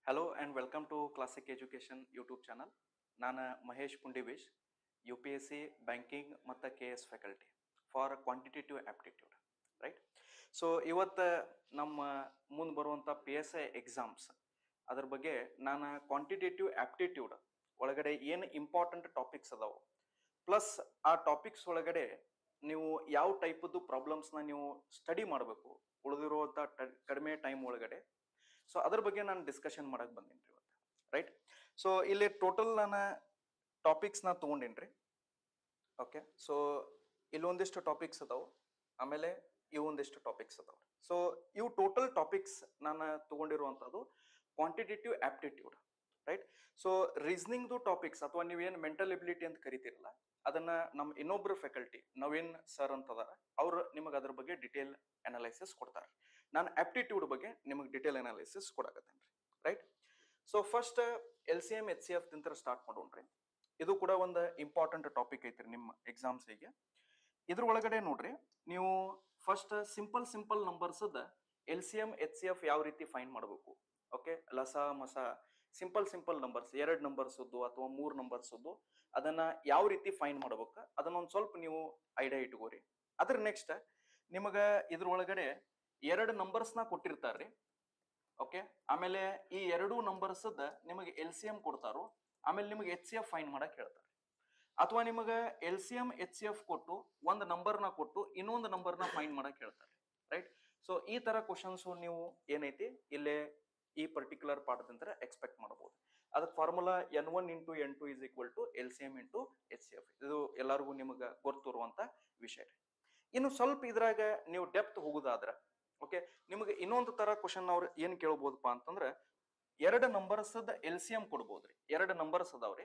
Hello and welcome to classic education YouTube channel ನಾನು ಮಹೇಶ್ ಪುಂಡಿವಿಶ್ U P S C banking ಮತ್ತು K S faculty for quantitative aptitude right so ಇವತ್ತು ನಮ್ಮ ಮುಂದೆ ಬರುವಂಥ ಪಿ ಎಸ್ ಐ ಎಕ್ಸಾಮ್ಸ್ ಅದ್ರ ಬಗ್ಗೆ ನಾನು ಕ್ವಾಂಟಿಟೇಟಿವ್ ಆಪ್ಟಿಟ್ಯೂಡ್ ಒಳಗಡೆ ಏನು ಇಂಪಾರ್ಟೆಂಟ್ ಟಾಪಿಕ್ಸ್ ಅದಾವು ಪ್ಲಸ್ ಆ ಟಾಪಿಕ್ಸ್ ಒಳಗಡೆ ನೀವು ಯಾವ ಟೈಪದ್ದು ಪ್ರಾಬ್ಲಮ್ಸ್ನ ನೀವು ಸ್ಟಡಿ ಮಾಡಬೇಕು ಉಳಿದಿರುವಂಥ ಕಡಿಮೆ ಟೈಮ್ ಒಳಗಡೆ ಸೊ ಅದ್ರ ಬಗ್ಗೆ ನಾನು ಡಿಸ್ಕಷನ್ ಮಾಡಕ್ ಬಂದೀನಿ ರೀ ಇವತ್ತು ರೈಟ್ ಸೊ ಇಲ್ಲಿ ಟೋಟಲ್ ನಾನು ಟಾಪಿಕ್ಸ್ನ ತೊಗೊಂಡೇನಿ ಓಕೆ ಸೊ ಇಲ್ಲೊಂದಿಷ್ಟು ಟಾಪಿಕ್ಸ್ ಅದಾವು ಆಮೇಲೆ ಇವೊಂದಿಷ್ಟು ಟಾಪಿಕ್ಸ್ ಅದಾವ ಸೊ ಇವು ಟೋಟಲ್ ಟಾಪಿಕ್ಸ್ ನಾನು ತಗೊಂಡಿರುವಂಥದ್ದು ಕ್ವಾಂಟಿಟೇಟಿವ್ ಆಪ್ಟಿಟ್ಯೂಡ್ ರೈಟ್ ಸೊ ರೀಸನಿಂಗ್ದು ಟಾಪಿಕ್ಸ್ ಅಥವಾ ನೀವೇನು ಮೆಂಟಲ್ ಎಬಿಲಿಟಿ ಅಂತ ಕರಿತೀರಲ್ಲ ಅದನ್ನ ನಮ್ಮ ಇನ್ನೊಬ್ರು ಫ್ಯಾಕಲ್ಟಿ ನವೀನ್ ಸರ್ ಅಂತ ಅದಾರ ಅವ್ರು ನಿಮಗೆ ಅದ್ರ ಬಗ್ಗೆ ಡಿಟೇಲ್ ಅನಾಲೈಸಿಸ್ ಕೊಡ್ತಾರೆ ನಾನು ಆಪ್ಟಿಟ್ಯೂಡ್ ಬಗ್ಗೆ ನಿಮಗೆ ಡಿಟೇಲ್ ಅನಾಲಿಸಿಸ್ ಕೊಡಕತ್ತೇನೆ ರೀ right so first L C M H C F ತಿಂತರ ಸ್ಟಾರ್ಟ್ ಮಾಡೋಣ್ರಿ ಇದು ಕೂಡ ಒಂದು ಇಂಪಾರ್ಟೆಂಟ್ ಟಾಪಿಕ್ ಐತ್ರಿ ನಿಮ್ಮ ಎಕ್ಸಾಮ್ಸಿಗೆ ಇದ್ರ ಒಳಗಡೆ ನೋಡ್ರಿ ನೀವು ಫಸ್ಟ್ ಸಿಂಪಲ್ ಸಿಂಪಲ್ ನಂಬರ್ಸದ L C M H C F ಯಾವ ರೀತಿ ಫೈನ್ ಮಾಡಬೇಕು ಓಕೆ ಲಸ ಮಸ ಸಿಂಪಲ್ ಸಿಂಪಲ್ ನಂಬರ್ಸ್ ಎರಡು ನಂಬರ್ಸದ್ದು ಅಥವಾ ಮೂರು ನಂಬರ್ಸದ್ದು ಅದನ್ನ ಯಾವ ರೀತಿ ಫೈನ್ ಮಾಡ್ಬೇಕು ಅದನ್ನ ಒಂದು ಸ್ವಲ್ಪ ನೀವು ಐಡಿಯಾ ಇಟ್ಕೋರಿ ಅದ್ರ ನೆಕ್ಸ್ಟ್ ನಿಮಗ ಇದ್ರ ಒಳಗಡೆ ಎರಡು ನಂಬರ್ಸ್ನ ಕೊಟ್ಟಿರ್ತಾರ್ರಿ ಓಕೆ ಆಮೇಲೆ ಈ ಎರಡು ನಂಬರ್ಸ್ ನಿಮಗೆ ಎಲ್ ಸಿ ಎಂ ಕೊಡ್ತಾರೋ ಆಮೇಲೆ ನಿಮಗೆ ಎಚ್ ಸಿ ಎಫ್ ಫೈನ್ ಮಾಡಕ್ ಹೇಳ್ತಾರೆ ಅಥವಾ ನಿಮಗೆ L C M H C F ಕೊಟ್ಟು ಒಂದು ನಂಬರ್ನ ಕೊಟ್ಟು ಇನ್ನೊಂದು ನಂಬರ್ನ ಫೈನ್ ಮಾಡಕ್ ಹೇಳ್ತಾರೆ ರೈಟ್ ಸೊ ಈ ತರ ಕ್ವಶನ್ಸ್ ನೀವು ಏನೈತಿ ಇಲ್ಲೇ ಈ ಪರ್ಟಿಕ್ಯುಲರ್ ಪಾಠದಿಂದ ಎಕ್ಸ್ಪೆಕ್ಟ್ ಮಾಡಬಹುದು ಅದಕ್ಕೆ formula N one into N two is equal to L C M into H C F ಇದು ಎಲ್ಲರಿಗೂ ನಿಮಗೆ ಗೊತ್ತಿರುವಂತ ವಿಷಯ ರೀ ಇನ್ನು ಸ್ವಲ್ಪ ಇದ್ರಾಗ ನೀವು ಡೆಪ್ತ್ ಹೋಗುದಾದ್ರ ಓಕೆ ನಿಮಗೆ ಇನ್ನೊಂದು ತರ ಕ್ವಶನ್ ಅವ್ರು ಏನ್ ಕೇಳ್ಬೋದಪ್ಪ ಅಂತಂದ್ರೆ ಎರಡು ನಂಬರ್ಸ್ ಎಲ್ ಸಿ ಎಂ ಕೊಡ್ಬೋದ್ರಿ ಎರಡು ನಂಬರ್ಸ್ ಅದಾವ್ರಿ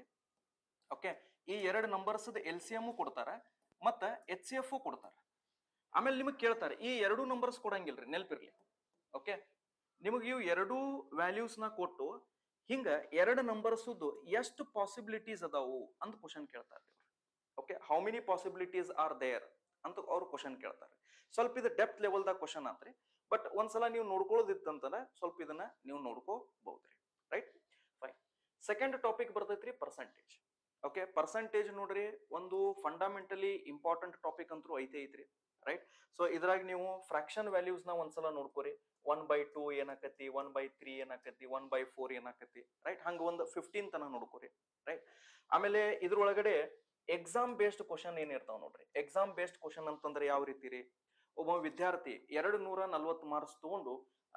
ಓಕೆ ಈ ಎರಡು ನಂಬರ್ಸ್ ಎಲ್ ಸಿ ಎಂ ಕೊಡ್ತಾರ ಮತ್ತ ಎಚ್ ಸಿ ಎಫ್ ಕೊಡ್ತಾರ ಆಮೇಲೆ ನಿಮಗೆ ಕೇಳ್ತಾರೆ ಈ ಎರಡು ನಂಬರ್ಸ್ ಕೊಡಂಗಿಲ್ರಿ ನೆಲ್ಪಿರ್ಲಿ ಓಕೆ ನಿಮಗೆ ಇವು ಎರಡೂ ವ್ಯಾಲ್ಯೂಸ್ ನ ಕೊಟ್ಟು ಹಿಂಗ ಎರಡು ನಂಬರ್ಸ್ ಎಷ್ಟು ಪಾಸಿಬಿಲಿಟೀಸ್ ಅದಾವು ಅಂತ ಕ್ವಶನ್ ಕೇಳ್ತಾರೆ okay how many possibilities are there ಅಂತ ಅವ್ರು ಕ್ವಶನ್ ಕೇಳ್ತಾರೆ ಸ್ವಲ್ಪ ಇದು ಡೆಪ್ತ್ ಲೆವೆಲ್ದಾಗ ಕ್ವಶನ್ ಆತ್ರಿ ಬಟ್ ಒಂದ್ಸಲ ನೀವು ನೋಡ್ಕೊಳ್ಳೋದಿತ್ತಂತಂದ್ರೆ ಸ್ವಲ್ಪ ಇದನ್ನ ನೀವು ನೋಡ್ಕೋಬಹುದ್ರಿ ರೈಟ್ ಫೈನ್ ಸೆಕೆಂಡ್ ಟಾಪಿಕ್ ಬರ್ತೈತ್ರಿ ಪರ್ಸೆಂಟೇಜ್ ಓಕೆ ಪರ್ಸೆಂಟೇಜ್ ನೋಡ್ರಿ ಒಂದು ಫಂಡಮೆಂಟಲಿ ಇಂಪಾರ್ಟೆಂಟ್ ಟಾಪಿಕ್ ಅಂತೂ ಐತೆ ಐತ್ರಿ ರೈಟ್ ಸೊ ಇದ್ರಾಗ ನೀವು ಫ್ರಾಕ್ಷನ್ ವ್ಯಾಲ್ಯೂಸ್ ನ ಒಂದ್ಸಲ ನೋಡ್ಕೋರಿ ಒನ್ ಬೈ ಟೂ ಏನಾಕತಿ ಒನ್ ಬೈ ತ್ರೀ ಏನಾಕತಿ ಒನ್ ಬೈ ಫೋರ್ ಏನಾಕತಿ ರೈಟ್ ಹಂಗ ಒಂದು ಫಿಫ್ಟೀನ್ ತನ ನೋಡ್ಕೋರಿ ರೈಟ್ ಆಮೇಲೆ ಇದ್ರೊಳಗಡೆ ಎಕ್ಸಾಮ್ ಬೇಸ್ಡ್ ಕ್ವಶನ್ ಏನಿರ್ತಾವ ನೋಡ್ರಿ ಎಕ್ಸಾಮ್ ಬೇಸ್ಡ್ ಕ್ವಶನ್ ಅಂತಂದ್ರೆ ಯಾವ ರೀತಿ ರೀ ಒಬ್ಬ ವಿದ್ಯಾರ್ಥಿ ಎರಡು ನೂರ ನಲ್ವತ್ತು ಮಾರ್ಕ್ಸ್ ತಗೊಂಡು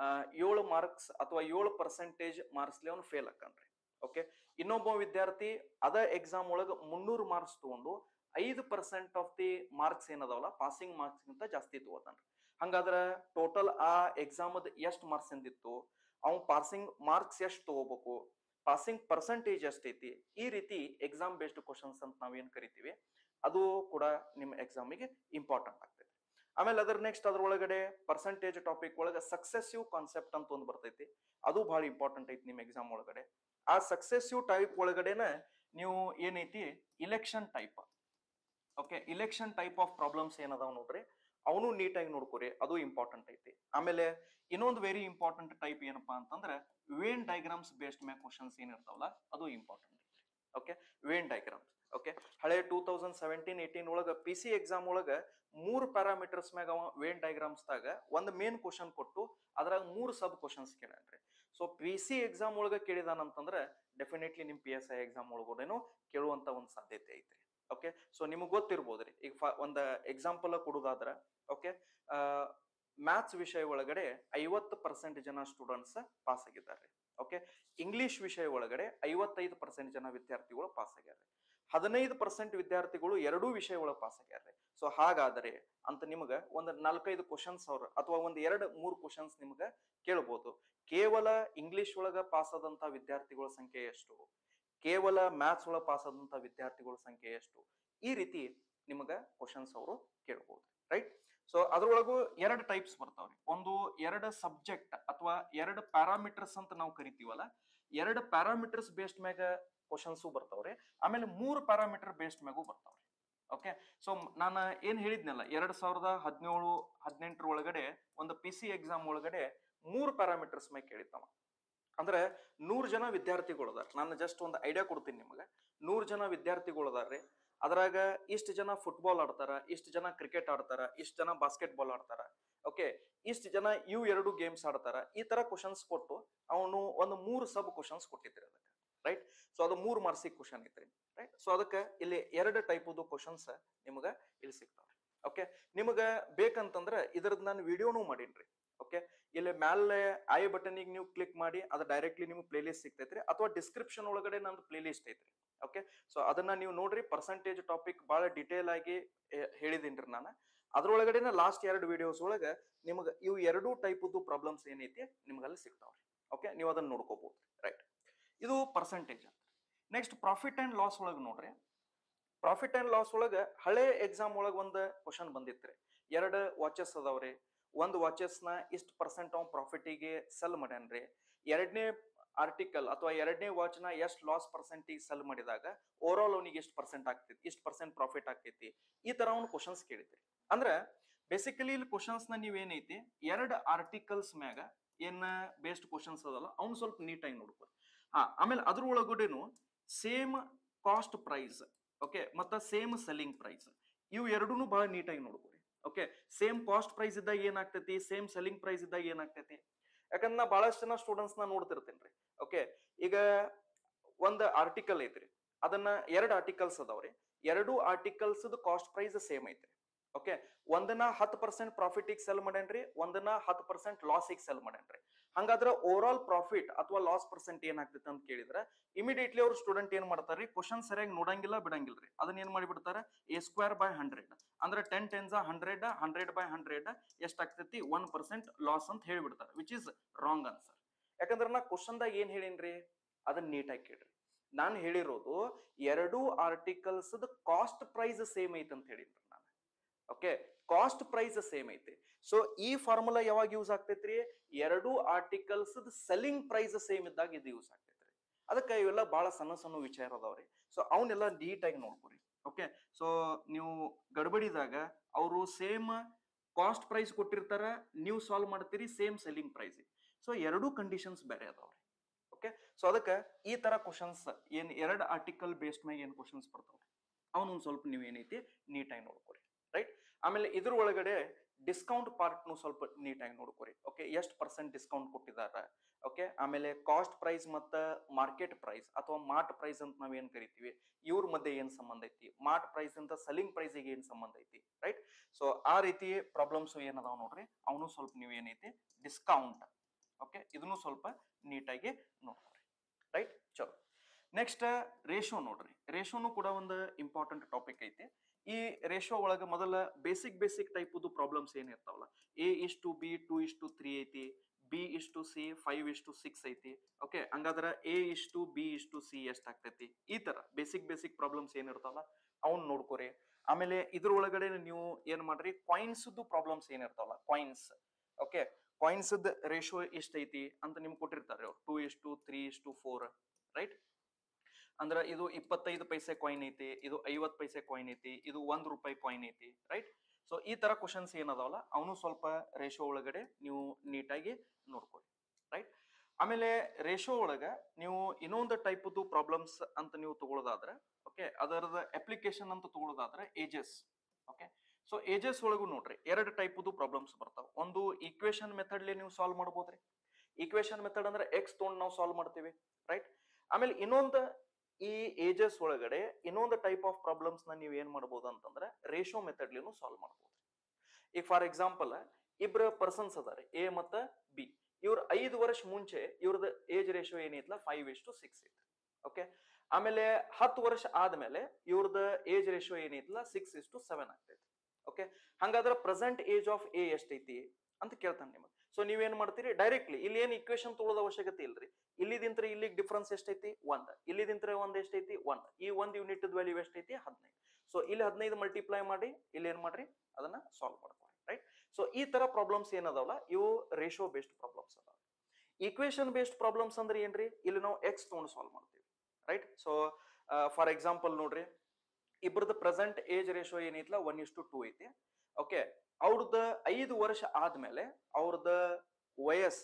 ಏಳು ಮಾರ್ಕ್ಸ್ ಅಥವಾ ಏಳು ಪರ್ಸೆಂಟೇಜ್ ಮಾರ್ಕ್ಸ್ಲಿ ಅವ್ನು ಫೇಲ್ ಆಕನ್ರಿ ಓಕೆ ಇನ್ನೊಬ್ಬ ವಿದ್ಯಾರ್ಥಿ ಅದ ಎಕ್ಸಾಮ್ ಒಳಗ ಮುನ್ನೂರು ಮಾರ್ಕ್ಸ್ ತಗೊಂಡು ಐದು ಪರ್ಸೆಂಟ್ ಆಫ್ ದಿ ಮಾರ್ಕ್ಸ್ ಏನದಾವಲ್ಲ ಪಾಸಿಂಗ್ ಮಾರ್ಕ್ಸ್ ಗಿಂತ ಜಾಸ್ತಿ ತಗೋತಾನ್ರಿ ಹಂಗಾದ್ರ ಟೋಟಲ್ ಆ ಎಕ್ಸಾಮ್ ಅದ್ ಎಷ್ಟ್ ಮಾರ್ಕ್ಸ್ ಎಂದಿತ್ತು ಅವ್ನ್ ಪಾಸಿಂಗ್ ಮಾರ್ಕ್ಸ್ ಎಷ್ಟ್ ತಗೋಬೇಕು ಪಾಸಿಂಗ್ ಪರ್ಸೆಂಟೇಜ್ ಎಷ್ಟೈತಿ ಈ ರೀತಿ ಎಕ್ಸಾಮ್ ಬೇಸ್ಡ್ ಕ್ವಶನ್ಸ್ ಅಂತ ನಾವೇನ್ ಕರಿತೀವಿ ಅದು ಕೂಡ ನಿಮ್ಮ ಎಕ್ಸಾಮಿಗೆ ಇಂಪಾರ್ಟೆಂಟ್ ಆಗ್ತೈತಿ ಆಮೇಲೆ ಅದ್ರ ನೆಕ್ಸ್ಟ್ ಅದ್ರ ಒಳಗಡೆ ಪರ್ಸೆಂಟೇಜ್ ಟಾಪಿಕ್ ಒಳಗೆ ಸಕ್ಸೆಸಿವ್ ಕಾನ್ಸೆಪ್ಟ್ ಅಂತ ಒಂದು ಬರ್ತೈತಿ ಅದು ಬಹಳ ಇಂಪಾರ್ಟೆಂಟ್ ಐತಿ ನಿಮ್ಮ ಎಕ್ಸಾಮ್ ಒಳಗಡೆ ಆ ಸಕ್ಸೆಸಿವ್ ಟೈಪ್ ಒಳಗಡೆನ ನೀವು ಏನೈತಿ election type okay election type of problems ಏನದಾವ್ ನೋಡ್ರಿ ಅವನು ನೀಟಾಗಿ ನೋಡ್ಕೋರಿ ಅದು ಇಂಪಾರ್ಟೆಂಟ್ ಐತಿ ಆಮೇಲೆ ಇನ್ನೊಂದು ವೆರಿ ಇಂಪಾರ್ಟೆಂಟ್ ಟೈಪ್ ಏನಪ್ಪಾ ಅಂತಂದ್ರೆ ವೇನ್ ಡೈಗ್ರಾಮ್ಸ್ ಬೇಸ್ಡ್ ಮ್ಯಾಗ ಕ್ವಶನ್ಸ್ ಏನಿರ್ತಾವಲ್ಲ ಅದು ಇಂಪಾರ್ಟೆಂಟ್ ಐತಿ ಓಕೆ ವೇನ್ ಡೈಗ್ರಾಮ್ಸ್ ಓಕೆ ಹಳೆ ಟೂ ತೌಸಂಡ್ ಸೆವೆಂಟೀನ್ ಏಟೀನ್ ಒಳಗ ಪಿ ಸಿ ಎಕ್ಸಾಮ್ ಒಳಗ ಮೂರು ಪ್ಯಾರಾಮೀಟರ್ಸ್ ಮ್ಯಾಗ ಅವ ವೇನ್ ಡೈಗ್ರಾಮ್ಸ್ ದಾಗ ಒಂದು ಮೇನ್ ಕ್ವಶನ್ ಕೊಟ್ಟು ಅದ್ರಾಗ ಮೂರು ಸಬ್ ಕ್ವಶನ್ಸ್ ಕೇಳ್ರಿ ಸೊ ಪಿ ಸಿ ಎಕ್ಸಾಮ್ ಒಳಗ ಕೇಳಿದಾನಂತಂದ್ರೆ ಡೆಫಿನೆಟ್ಲಿ ನಿಮ್ ಪಿ ಎಸ್ ಐ ಎಕ್ಸಾಮ್ ಒಳಗೂಡೆನು ಕೇಳುವಂತ ಒಂದು ಸಾಧ್ಯತೆ ಐತ್ರಿ ಓಕೆ ಸೊ ನಿಮಗೆ ಗೊತ್ತಿರ್ಬೋದ್ರಿ ಈಗ ಫ ಒಂದು ಎಕ್ಸಾಂಪಲ್ ಕೊಡುದಾದ್ರ ಓಕೆ ಮ್ಯಾಥ್ಸ್ ವಿಷಯ ಒಳಗಡೆ ಐವತ್ತು ಪರ್ಸೆಂಟ್ ಜನ ಸ್ಟೂಡೆಂಟ್ಸ್ ಪಾಸ್ ಆಗಿದ್ದಾರೆ ಓಕೆ ಇಂಗ್ಲಿಷ್ ವಿಷಯ ಒಳಗಡೆ ಐವತ್ತೈದು ಪರ್ಸೆಂಟ್ ಜನ ವಿದ್ಯಾರ್ಥಿಗಳು ಪಾಸ್ ಆಗ್ಯಾರ ಹದಿನೈದು ಪರ್ಸೆಂಟ್ ವಿದ್ಯಾರ್ಥಿಗಳು ಎರಡೂ ವಿಷಯ ಒಳಗೆ ಪಾಸ್ ಆಗ್ಯಾರ ಸೊ ಹಾಗಾದರೆ ಅಂತ ನಿಮ್ಗ ಒಂದು ನಾಲ್ಕೈದು ಕ್ವಶನ್ಸ್ ಅವ್ರ ಅಥವಾ ಒಂದ್ ಎರಡು ಮೂರು ಕ್ವಶನ್ಸ್ ನಿಮ್ಗ ಕೇಳ್ಬೋದು ಕೇವಲ ಇಂಗ್ಲಿಷ್ ಒಳಗ ಪಾಸ್ ಆದಂತ ವಿದ್ಯಾರ್ಥಿಗಳ ಸಂಖ್ಯೆ ಎಷ್ಟು ಕೇವಲ ಮ್ಯಾಥ್ಸ್ ಒಳಗೆ ಪಾಸ್ ಆದಂತ ವಿದ್ಯಾರ್ಥಿಗಳ ಸಂಖ್ಯೆ ಎಷ್ಟು ಈ ರೀತಿ ನಿಮಗ ಕ್ವಶನ್ಸ್ ಅವರು ಕೇಳ್ಬೋದು ರೈಟ್ ಸೊ ಅದ್ರೊಳಗು ಎರಡು ಟೈಪ್ಸ್ ಬರ್ತಾವ್ರಿ ಒಂದು ಎರಡು ಸಬ್ಜೆಕ್ಟ್ ಅಥವಾ ಎರಡು ಪ್ಯಾರಾಮೀಟರ್ಸ್ ಅಂತ ನಾವು ಕರಿತೀವಲ್ಲ ಎರಡು ಪ್ಯಾರಾಮೀಟರ್ಸ್ ಬೇಸ್ಡ್ ಮ್ಯಾಗ ಕ್ವಶನ್ಸು ಬರ್ತಾವ್ರಿ ಆಮೇಲೆ ಮೂರು ಪ್ಯಾರಾಮೀಟರ್ ಬೇಸ್ಡ್ ಮ್ಯಾಗೂ ಬರ್ತಾವ್ರಿ ಓಕೆ ಸೊ ನಾನು ಏನ್ ಹೇಳಿದ್ನಲ್ಲ ಎರಡ್ ಸಾವಿರದ ಹದಿನೇಳು ಹದಿನೆಂಟರ ಒಳಗಡೆ ಒಂದು ಪಿ ಸಿ ಎಕ್ಸಾಮ್ ಒಳಗಡೆ ಮೂರು ಪ್ಯಾರಾಮೀಟರ್ಸ್ ಮ್ಯಾಗ ಕೇಳಿತ್ತವ ಅಂದ್ರೆ ನೂರು ಜನ ವಿದ್ಯಾರ್ಥಿಗಳು ಅದಾರ ನಾನು ಜಸ್ಟ್ ಒಂದು ಐಡಿಯಾ ಕೊಡ್ತೀನಿ ನಿಮಗೆ ನೂರು ಜನ ವಿದ್ಯಾರ್ಥಿಗಳು ಅದಾರ್ರಿ ಅದ್ರಾಗ ಇಷ್ಟು ಜನ ಫುಟ್ಬಾಲ್ ಆಡ್ತಾರ ಇಷ್ಟು ಜನ ಕ್ರಿಕೆಟ್ ಆಡ್ತಾರ ಇಷ್ಟು ಜನ ಬಾಸ್ಕೆಟ್ ಬಾಲ್ ಆಡ್ತಾರ ಓಕೆ ಇಷ್ಟು ಜನ ಇವು ಎರಡು ಗೇಮ್ಸ್ ಆಡ್ತಾರ ಈ ತರ ಕ್ವಶನ್ಸ್ ಕೊಟ್ಟು ಅವನು ಒಂದು ಮೂರು ಸಬ್ ಕ್ವಶನ್ಸ್ ಕೊಟ್ಟಿದ್ರಿ ಅದಕ್ಕೆ ರೈಟ್ ಸೊ ಅದು ಮೂರು ಮಾರ್ಕ್ಸಿಗೆ ಕ್ವಶನ್ ಐತ್ರಿ ರೈಟ್ ಸೊ ಅದಕ್ಕೆ ಇಲ್ಲಿ ಎರಡು ಟೈಪದು ಕ್ವಶನ್ಸ್ ನಿಮ್ಗ ಇಲ್ಲಿ ಸಿಗ್ತಾವ ಓಕೆ ನಿಮಗ ಬೇಕಂತಂದ್ರ ಇದ್ರದ್ದು ನಾನು ವಿಡಿಯೋನು ಮಾಡೀನ್ರಿ ಓಕೆ ಇಲ್ಲಿ ಮ್ಯಾಲೆ ಐ ಬಟನಿಗೆ ನೀವು ಕ್ಲಿಕ್ ಮಾಡಿ ಅದು ಡೈರೆಕ್ಟ್ಲಿ ನಿಮ್ಗೆ ಪ್ಲೇ ಲಿಸ್ಟ್ ಸಿಗ್ತೈತ್ರಿ ಅಥವಾ ಡಿಸ್ಕ್ರಿಪ್ಷನ್ ಒಳಗಡೆ ನಂದು ಪ್ಲೇ ಲಿಸ್ಟ್ ಐತ್ರಿ ಓಕೆ ಸೊ ಅದನ್ನ ನೀವು ನೋಡ್ರಿ ಪರ್ಸೆಂಟೇಜ್ ಟಾಪಿಕ್ ಬಹಳ ಡಿಟೇಲ್ ಆಗಿ ಹೇಳಿದೀನ್ರಿ ನಾನು ಅದ್ರೊಳಗಡೆನ ಲಾಸ್ಟ್ ಎರಡು ವಿಡಿಯೋಸ್ ಒಳಗ ನಿಮ್ಗೆ ಇವು ಎರಡೂ ಟೈಪದ್ದು ಪ್ರಾಬ್ಲಮ್ಸ್ ಏನೈತಿ ನಿಮ್ಗೆ ಅಲ್ಲಿ ಸಿಗ್ತಾವ್ರಿ ಓಕೆ ನೀವು ಅದನ್ನ ನೋಡ್ಕೋಬಹುದು ರೈಟ್ ಇದು ಪರ್ಸೆಂಟೇಜ್ ಅಂತ ನೆಕ್ಸ್ಟ್ ಪ್ರಾಫಿಟ್ ಅಂಡ್ ಲಾಸ್ ಒಳಗೆ ನೋಡ್ರಿ ಪ್ರಾಫಿಟ್ ಅಂಡ್ ಲಾಸ್ ಒಳಗ ಹಳೆ ಎಕ್ಸಾಮ್ ಒಳಗ ಒಂದು ಕ್ವಶನ್ ಬಂದಿತ್ರಿ ಎರಡು ವಾಚಸ್ ಅದಾವ್ರಿ ಒಂದು ವಾಚಸ್ ನ ಇಷ್ಟು ಪರ್ಸೆಂಟ್ ಅವ್ನ ಪ್ರಾಫಿಟಿಗೆ ಸೆಲ್ ಮಾಡ್ಯಾನ್ರಿ ಎರಡನೇ ಆರ್ಟಿಕಲ್ ಅಥವಾ ಎರಡನೇ ವಾಚ್ ನ ಎಷ್ಟು ಲಾಸ್ ಪರ್ಸೆಂಟಿಗೆ ಸೆಲ್ ಮಾಡಿದಾಗ ಓವರ್ ಆಲ್ ಅವನಿಗೆ ಎಷ್ಟು ಪರ್ಸೆಂಟ್ ಆಗ್ತೈತಿ ಇಷ್ಟು ಪರ್ಸೆಂಟ್ ಪ್ರಾಫಿಟ್ ಆಗ್ತೈತಿ ಈ ತರ ಅವ್ನು ಕ್ವಶನ್ಸ್ ಕೇಳಿದ್ರಿ ಅಂದ್ರೆ ಬೇಸಿಕಲಿ ಇಲ್ಲಿ ಕ್ವಶನ್ಸ್ ನ ನೀವೇನೈತಿ ಎರಡು ಆರ್ಟಿಕಲ್ಸ್ ಮ್ಯಾಗ ಏನ್ ಬೇಸ್ಡ್ ಕ್ವಶನ್ಸ್ ಅದಲ್ಲ ಅವ್ನು ಸ್ವಲ್ಪ ನೀಟಾಗಿ ನೋಡ್ಕೊಳ್ಳಿ ಹಾ ಆಮೇಲೆ ಅದ್ರ ಒಳಗಡೆನು ಸೇಮ್ ಕಾಸ್ಟ್ ಪ್ರೈಸ್ ಓಕೆ ಮತ್ತ ಸೇಮ್ ಸೆಲ್ಲಿಂಗ್ ಪ್ರೈಸ್ ಇವು ಎರಡೂನು ಬಹಳ ನೀಟಾಗಿ ನೋಡ್ಕೊಳ್ಳಿ ಓಕೆ ಸೇಮ್ ಕಾಸ್ಟ್ ಪ್ರೈಸ್ ಇದ್ದಾಗ ಏನಾಗ್ತೈತಿ ಸೇಮ್ ಸೆಲ್ಲಿಂಗ್ ಪ್ರೈಸ್ ಇದ್ದಾಗ ಏನಾಗ್ತೈತಿ ಯಾಕಂದ್ರೆ ನಾ ಬಹಳಷ್ಟು ಜನ ಸ್ಟೂಡೆಂಟ್ಸ್ ನ ನೋಡ್ತಿರ್ತೇನ್ರಿ ಓಕೆ ಈಗ ಒಂದ್ ಆರ್ಟಿಕಲ್ ಐತ್ರಿ ಅದನ್ನ ಎರಡು ಆರ್ಟಿಕಲ್ಸ್ ಅದಾವ್ರಿ ಎರಡು ಆರ್ಟಿಕಲ್ಸ್ ಕಾಸ್ಟ್ ಪ್ರೈಸ್ ಸೇಮ್ ಐತ್ರಿ ಓಕೆ ಒಂದನ್ನ ಹತ್ತು ಪರ್ಸೆಂಟ್ ಪ್ರಾಫಿಟಿಗೆ ಸೆಲ್ ಮಾಡ್ಯಾನ್ರಿ ಒಂದನ್ನ ಹತ್ತು ಪರ್ಸೆಂಟ್ ಲಾಸಿಗೆ ಸೆಲ್ ಮಾಡ್ಯಾನ್ರಿ ಹಂಗಾದ್ರೆ ಓವರ್ ಆಲ್ ಪ್ರಾಫಿಟ್ ಅಥವಾ ಲಾಸ್ ಪರ್ಸೆಂಟ್ ಏನಾಗ್ತೈತೆ ಅಂತ ಕೇಳಿದ್ರೆ ಇಮಿಡಿಯೇಟ್ಲಿ ಅವ್ರ ಸ್ಟೂಡೆಂಟ್ ಏನ್ ಮಾಡ್ತಾರ್ರಿ ಕ್ವಶನ್ ಸರಿಯಾಗಿ ನೋಡಂಗಿಲ್ಲ ಬಿಡಂಗಿಲ್ರಿ ಅದನ್ನ ಏನ್ ಮಾಡಿಬಿಡ್ತಾರೆ ಎ ಸ್ಕ್ವೇರ್ ಬೈ ಹಂಡ್ರೆಡ್ ಅಂದ್ರೆ ten tens hundred hundred by hundred ಎಷ್ಟಾಗ್ತೈತಿ ಒನ್ ಪರ್ಸೆಂಟ್ ಲಾಸ್ ಅಂತ ಹೇಳ್ಬಿಡ್ತಾರೆ ವಿಚ್ ಇಸ್ ರಾಂಗ್ ಆನ್ಸರ್ ಯಾಕಂದ್ರೆ ನಾ ಕ್ವಶನ್ದಾಗ ಏನ್ ಹೇಳೀನ್ರಿ ಅದನ್ನ ನೀಟಾಗಿ ಕೇಳ್ರಿ ನಾನು ಹೇಳಿರೋದು ಎರಡು ಆರ್ಟಿಕಲ್ಸ್ ಕಾಸ್ಟ್ ಪ್ರೈಸ್ ಸೇಮ್ ಐತೆ ಅಂತ ಹೇಳಿನ್ರಿ ನಾನು ಓಕೆ ಕಾಸ್ಟ್ ಪ್ರೈಸ್ ಸೇಮ್ ಐತಿ ಸೊ ಈ ಫಾರ್ಮುಲಾ ಯಾವಾಗ ಯೂಸ್ ಆಗ್ತೈತ್ರಿ ಎರಡು ಆರ್ಟಿಕಲ್ಸ್ ಸೆಲ್ಲಿಂಗ್ ಪ್ರೈಸ್ ಸೇಮ್ ಇದ್ದಾಗ ಇದು ಯೂಸ್ ಆಗ್ತೈತ್ರಿ ಅದಕ್ಕೆ ಇವೆಲ್ಲ ಬಹಳ ಸಣ್ಣ ಸಣ್ಣ ವಿಚಾರ ಅದಾವ್ರಿ ಸೊ ಅವನ್ನೆಲ್ಲ ನೀಟಾಗಿ ನೋಡ್ಕೊರಿ ಓಕೆ ಸೊ ನೀವು ಗಡ್ಬಡಿದಾಗ ಅವರು ಸೇಮ್ ಕಾಸ್ಟ್ ಪ್ರೈಸ್ ಕೊಟ್ಟಿರ್ತಾರ ನೀವು ಸಾಲ್ವ್ ಮಾಡ್ತೀರಿ ಸೇಮ್ ಸೆಲ್ಲಿಂಗ್ ಪ್ರೈಸ್ ಸೊ ಎರಡೂ ಕಂಡೀಷನ್ಸ್ ಬೇರೆ ಅದಾವ್ರಿ ಓಕೆ ಸೊ ಅದಕ್ಕೆ ಈ ತರ ಕ್ವಶನ್ಸ್ ಏನ್ ಎರಡು ಆರ್ಟಿಕಲ್ ಬೇಸ್ಡ್ ಮ್ಯಾಗ ಏನ್ ಕ್ವಶನ್ಸ್ ಬರ್ತಾವ್ರಿ ಅವನೊಂದ್ ಸ್ವಲ್ಪ ನೀವು ಏನೈತಿ ನೀಟಾಗಿ ನೋಡ್ಕೊರಿ ರೈಟ್ ಆಮೇಲೆ ಇದ್ರ ಒಳಗಡೆ ಡಿಸ್ಕೌಂಟ್ ಪಾರ್ಟ್ನು ಸ್ವಲ್ಪ ನೀಟಾಗಿ ನೋಡ್ಕೊರಿ ಓಕೆ ಎಷ್ಟು ಪರ್ಸೆಂಟ್ ಡಿಸ್ಕೌಂಟ್ ಕೊಟ್ಟಿದ್ದಾರೆ ಓಕೆ ಆಮೇಲೆ ಕಾಸ್ಟ್ ಪ್ರೈಸ್ ಮತ್ತು ಮಾರ್ಕೆಟ್ ಪ್ರೈಸ್ ಅಥವಾ ಮಾರ್ಟ್ ಪ್ರೈಸ್ ಅಂತ ನಾವ್ ಏನ್ ಕರಿತೀವಿ ಇವ್ರ ಮಧ್ಯೆ ಏನ್ ಸಂಬಂಧ ಐತಿ ಮಾರ್ಟ್ ಪ್ರೈಸ್ ಅಂತ ಸೆಲ್ಲಿಂಗ್ ಪ್ರೈಸಿಗೆ ಏನ್ ಸಂಬಂಧ ಐತಿ ರೈಟ್ ಸೊ ಆ ರೀತಿ ಪ್ರಾಬ್ಲಮ್ಸ್ ಏನದಾವ ನೋಡ್ರಿ ಅವನು ಸ್ವಲ್ಪ ನೀವು ಏನೈತಿ ಡಿಸ್ಕೌಂಟ್ ಓಕೆ ಇದನ್ನು ಸ್ವಲ್ಪ ನೀಟಾಗಿ ನೋಡ್ಕೊರಿ ರೈಟ್ ಚಲೋ ನೆಕ್ಸ್ಟ್ ರೇಷೋ ನೋಡ್ರಿ ರೇಷೋನು ಕೂಡ ಒಂದು ಇಂಪಾರ್ಟೆಂಟ್ ಟಾಪಿಕ್ ಐತಿ ಈ ರೇಷೋ ಒಳಗ ಮೊದಲ ಬೇಸಿಕ್ ಬೇಸಿಕ್ ಟೈಪದು ಪ್ರಾಬ್ಲಮ್ಸ್ ಏನ್ ಇರ್ತಾವಲ್ಲ A is to B two is to three ಐತಿ B is to C five is to six ಐತಿ ಓಕೆ ಹಂಗಾದ್ರ A is to B is to C ಎಷ್ಟಾಗ್ತೈತಿ ಈ ತರ ಬೇಸಿಕ್ ಬೇಸಿಕ್ ಪ್ರಾಬ್ಲಮ್ಸ್ ಏನ್ ಇರ್ತಾವಲ್ಲ ಅವ್ನ್ ನೋಡ್ಕೊರಿ ಆಮೇಲೆ ಇದ್ರ ಒಳಗಡೆ ನೀವು ಏನ್ ಮಾಡ್ರಿ ಕಾಯಿನ್ಸ್ ಪ್ರಾಬ್ಲಮ್ಸ್ ಏನ್ ಇರ್ತಾವಲ್ಲ ಕಾಯಿನ್ಸ್ ಓಕೆ ಕಾಯಿನ್ಸ್ ರೇಷೋ ಎಷ್ಟೈತಿ ಅಂತ ನಿಮ್ಗೆ ಕೊಟ್ಟಿರ್ತಾರೆ ಅವ್ರು two is to three is to four right ಅಂದ್ರ ಇದು ಇಪ್ಪತ್ತೈದು ಪೈಸೆ ಕಾಯಿನ್ ಐತಿ ಇದು ಐವತ್ ಪೈಸೆ ಕಾಯಿನ್ ಐತಿ ಇದು ಒಂದ್ ರೂಪಾಯಿ ಕಾಯಿನ್ ಐತಿ ರೈಟ್ ಸೊ ಈ ತರ ಕ್ವಶನ್ಸ್ ಏನದಾವಲ್ಲ ಅವನು ಸ್ವಲ್ಪ ರೇಷೋ ಒಳಗಡೆ ನೀವು ನೀಟಾಗಿ ನೋಡ್ಕೊಳ್ಳಿ ರೈಟ್ ಆಮೇಲೆ ರೇಷೋ ಒಳಗ ನೀವು ಇನ್ನೊಂದು ಟೈಪ್ದು ಪ್ರಾಬ್ಲಮ್ಸ್ ಅಂತ ನೀವು ತಗೊಳ್ಳೋದಾದ್ರೆ ಓಕೆ ಅದರದ ಅಪ್ಲಿಕೇಶನ್ ಅಂತ ತಗೊಳ್ಳೋದಾದ್ರೆ ಏಜಸ್ ಓಕೆ ಸೊ ಏಜಸ್ ಒಳಗೂ ನೋಡ್ರಿ ಎರಡು ಟೈಪ್ದು ಪ್ರಾಬ್ಲಮ್ಸ್ ಬರ್ತಾವ ಒಂದು ಈಕ್ವೇಶನ್ ಮೆಥಡ್ಲಿ ನೀವು ಸಾಲ್ವ್ ಮಾಡ್ಬೋದ್ರಿ ಈಕ್ವೇಶನ್ ಮೆಥಡ್ ಅಂದ್ರೆ ಎಕ್ಸ್ ತೊಗೊಂಡು ನಾವು ಸಾಲ್ವ್ ಮಾಡ್ತೀವಿ ರೈಟ್ ಆಮೇಲೆ ಇನ್ನೊಂದು ಈ ಏಜಸ್ ಒಳಗಡೆ ಇನ್ನೊಂದು ಟೈಪ್ ಆಫ್ ಪ್ರಾಬ್ಲಮ್ಸ್ ನ ನೀವು ಏನ್ ಮಾಡ್ಬೋದು ಅಂತಂದ್ರೆ ರೇಷೋ ಮೆಥಡ್ಲಿನೂ ಸಾಲ್ವ್ ಮಾಡ್ಬೋದು ಈಗ ಫಾರ್ ಎಕ್ಸಾಂಪಲ್ ಇಬ್ರ ಪರ್ಸನ್ಸ್ ಅದಾರೆ ಎ ಮತ್ತ ಬಿ ಇವ್ರ ಐದು ವರ್ಷ ಮುಂಚೆ ಇವ್ರದ್ದು ಏಜ್ ರೇಷಿಯೋ ಏನೈತಲ್ಲ ಫೈವ್ ಇಸ್ ಟು ಸಿಕ್ಸ್ ಐತಿ ಓಕೆ ಆಮೇಲೆ ಹತ್ತು ವರ್ಷ ಆದ್ಮೇಲೆ ಇವ್ರದ ಏಜ್ ರೇಷಿಯೋ ಏನೈತಲ್ಲ ಸಿಕ್ಸ್ ಇಸ್ ಟು ಸೆವೆನ್ ಆಗ್ತೈತಿ ಓಕೆ ಹಂಗಾದ್ರೆ ಪ್ರೆಸೆಂಟ್ ಏಜ್ ಆಫ್ ಎ ಎಷ್ಟೈತಿ ಅಂತ ಕೇಳ್ತಾನೆ ನಿಮಗೆ ಸೊ ನೀವೇನ್ ಮಾಡ್ತೀರಿ ಡೈರೆಕ್ಟ್ಲಿ ಇಲ್ಲಿ ಏನ್ ಇಕ್ವೇಶನ್ ತಗೊಳ್ಳೋದ ಅವಶ್ಯಕತೆ ಇಲ್ರಿ ಇಲ್ಲಿದಿಂತ್ರ ಇಲ್ಲಿಗೆ ಡಿಫ್ರೆನ್ಸ್ ಎಷ್ಟೈತಿ ಒಂದ್ ಇಲ್ಲಿದಿಂತ್ರ ಒಂದ್ ಎಷ್ಟೈತಿ ಒಂದ್ ಈ ಒಂದ್ ಯೂನಿಟ್ ವ್ಯಾಲ್ಯೂ ಎಷ್ಟೈತಿ ಹದಿನೈದು ಸೊ ಇಲ್ಲಿ ಹದಿನೈದು ಮಲ್ಟಿಪ್ಲೈ ಮಾಡಿ ಇಲ್ಲಿ ಏನ್ ಮಾಡ್ರಿ ಅದನ್ನ ಸಾಲ್ವ್ ಮಾಡ್ಕೊರಿ ರೈಟ್ ಸೊ ಈ ತರ ಪ್ರಾಬ್ಲಮ್ಸ್ ಏನದಾವಲ್ಲ ಇವು ರೇಷೋ ಬೇಸ್ಡ್ ಪ್ರಾಬ್ಲಮ್ಸ್ ಅದಾವ ಈಕ್ವೇಶನ್ ಬೇಸ್ಡ್ ಪ್ರಾಬ್ಲಮ್ಸ್ ಅಂದ್ರೆ ಏನ್ರಿ ಇಲ್ಲಿ ನಾವು ಎಕ್ಸ್ ತಗೊಂಡು ಸಾಲ್ವ್ ಮಾಡ್ತೀವಿ ರೈಟ್ ಸೊ ಫಾರ್ ಎಕ್ಸಾಂಪಲ್ ನೋಡ್ರಿ ಇಬ್ಬರದ್ದು ಪ್ರೆಸೆಂಟ್ ಏಜ್ ರೇಷೋ ಏನೈತಲ್ಲ ಒನ್ ಇಸ್ ಟು ಟೂ ಐತಿ ಓಕೆ ಅವ್ರದ್ದು ಐದು ವರ್ಷ ಆದ್ಮೇಲೆ ಅವ್ರದ್ದು ವಯಸ್ಸು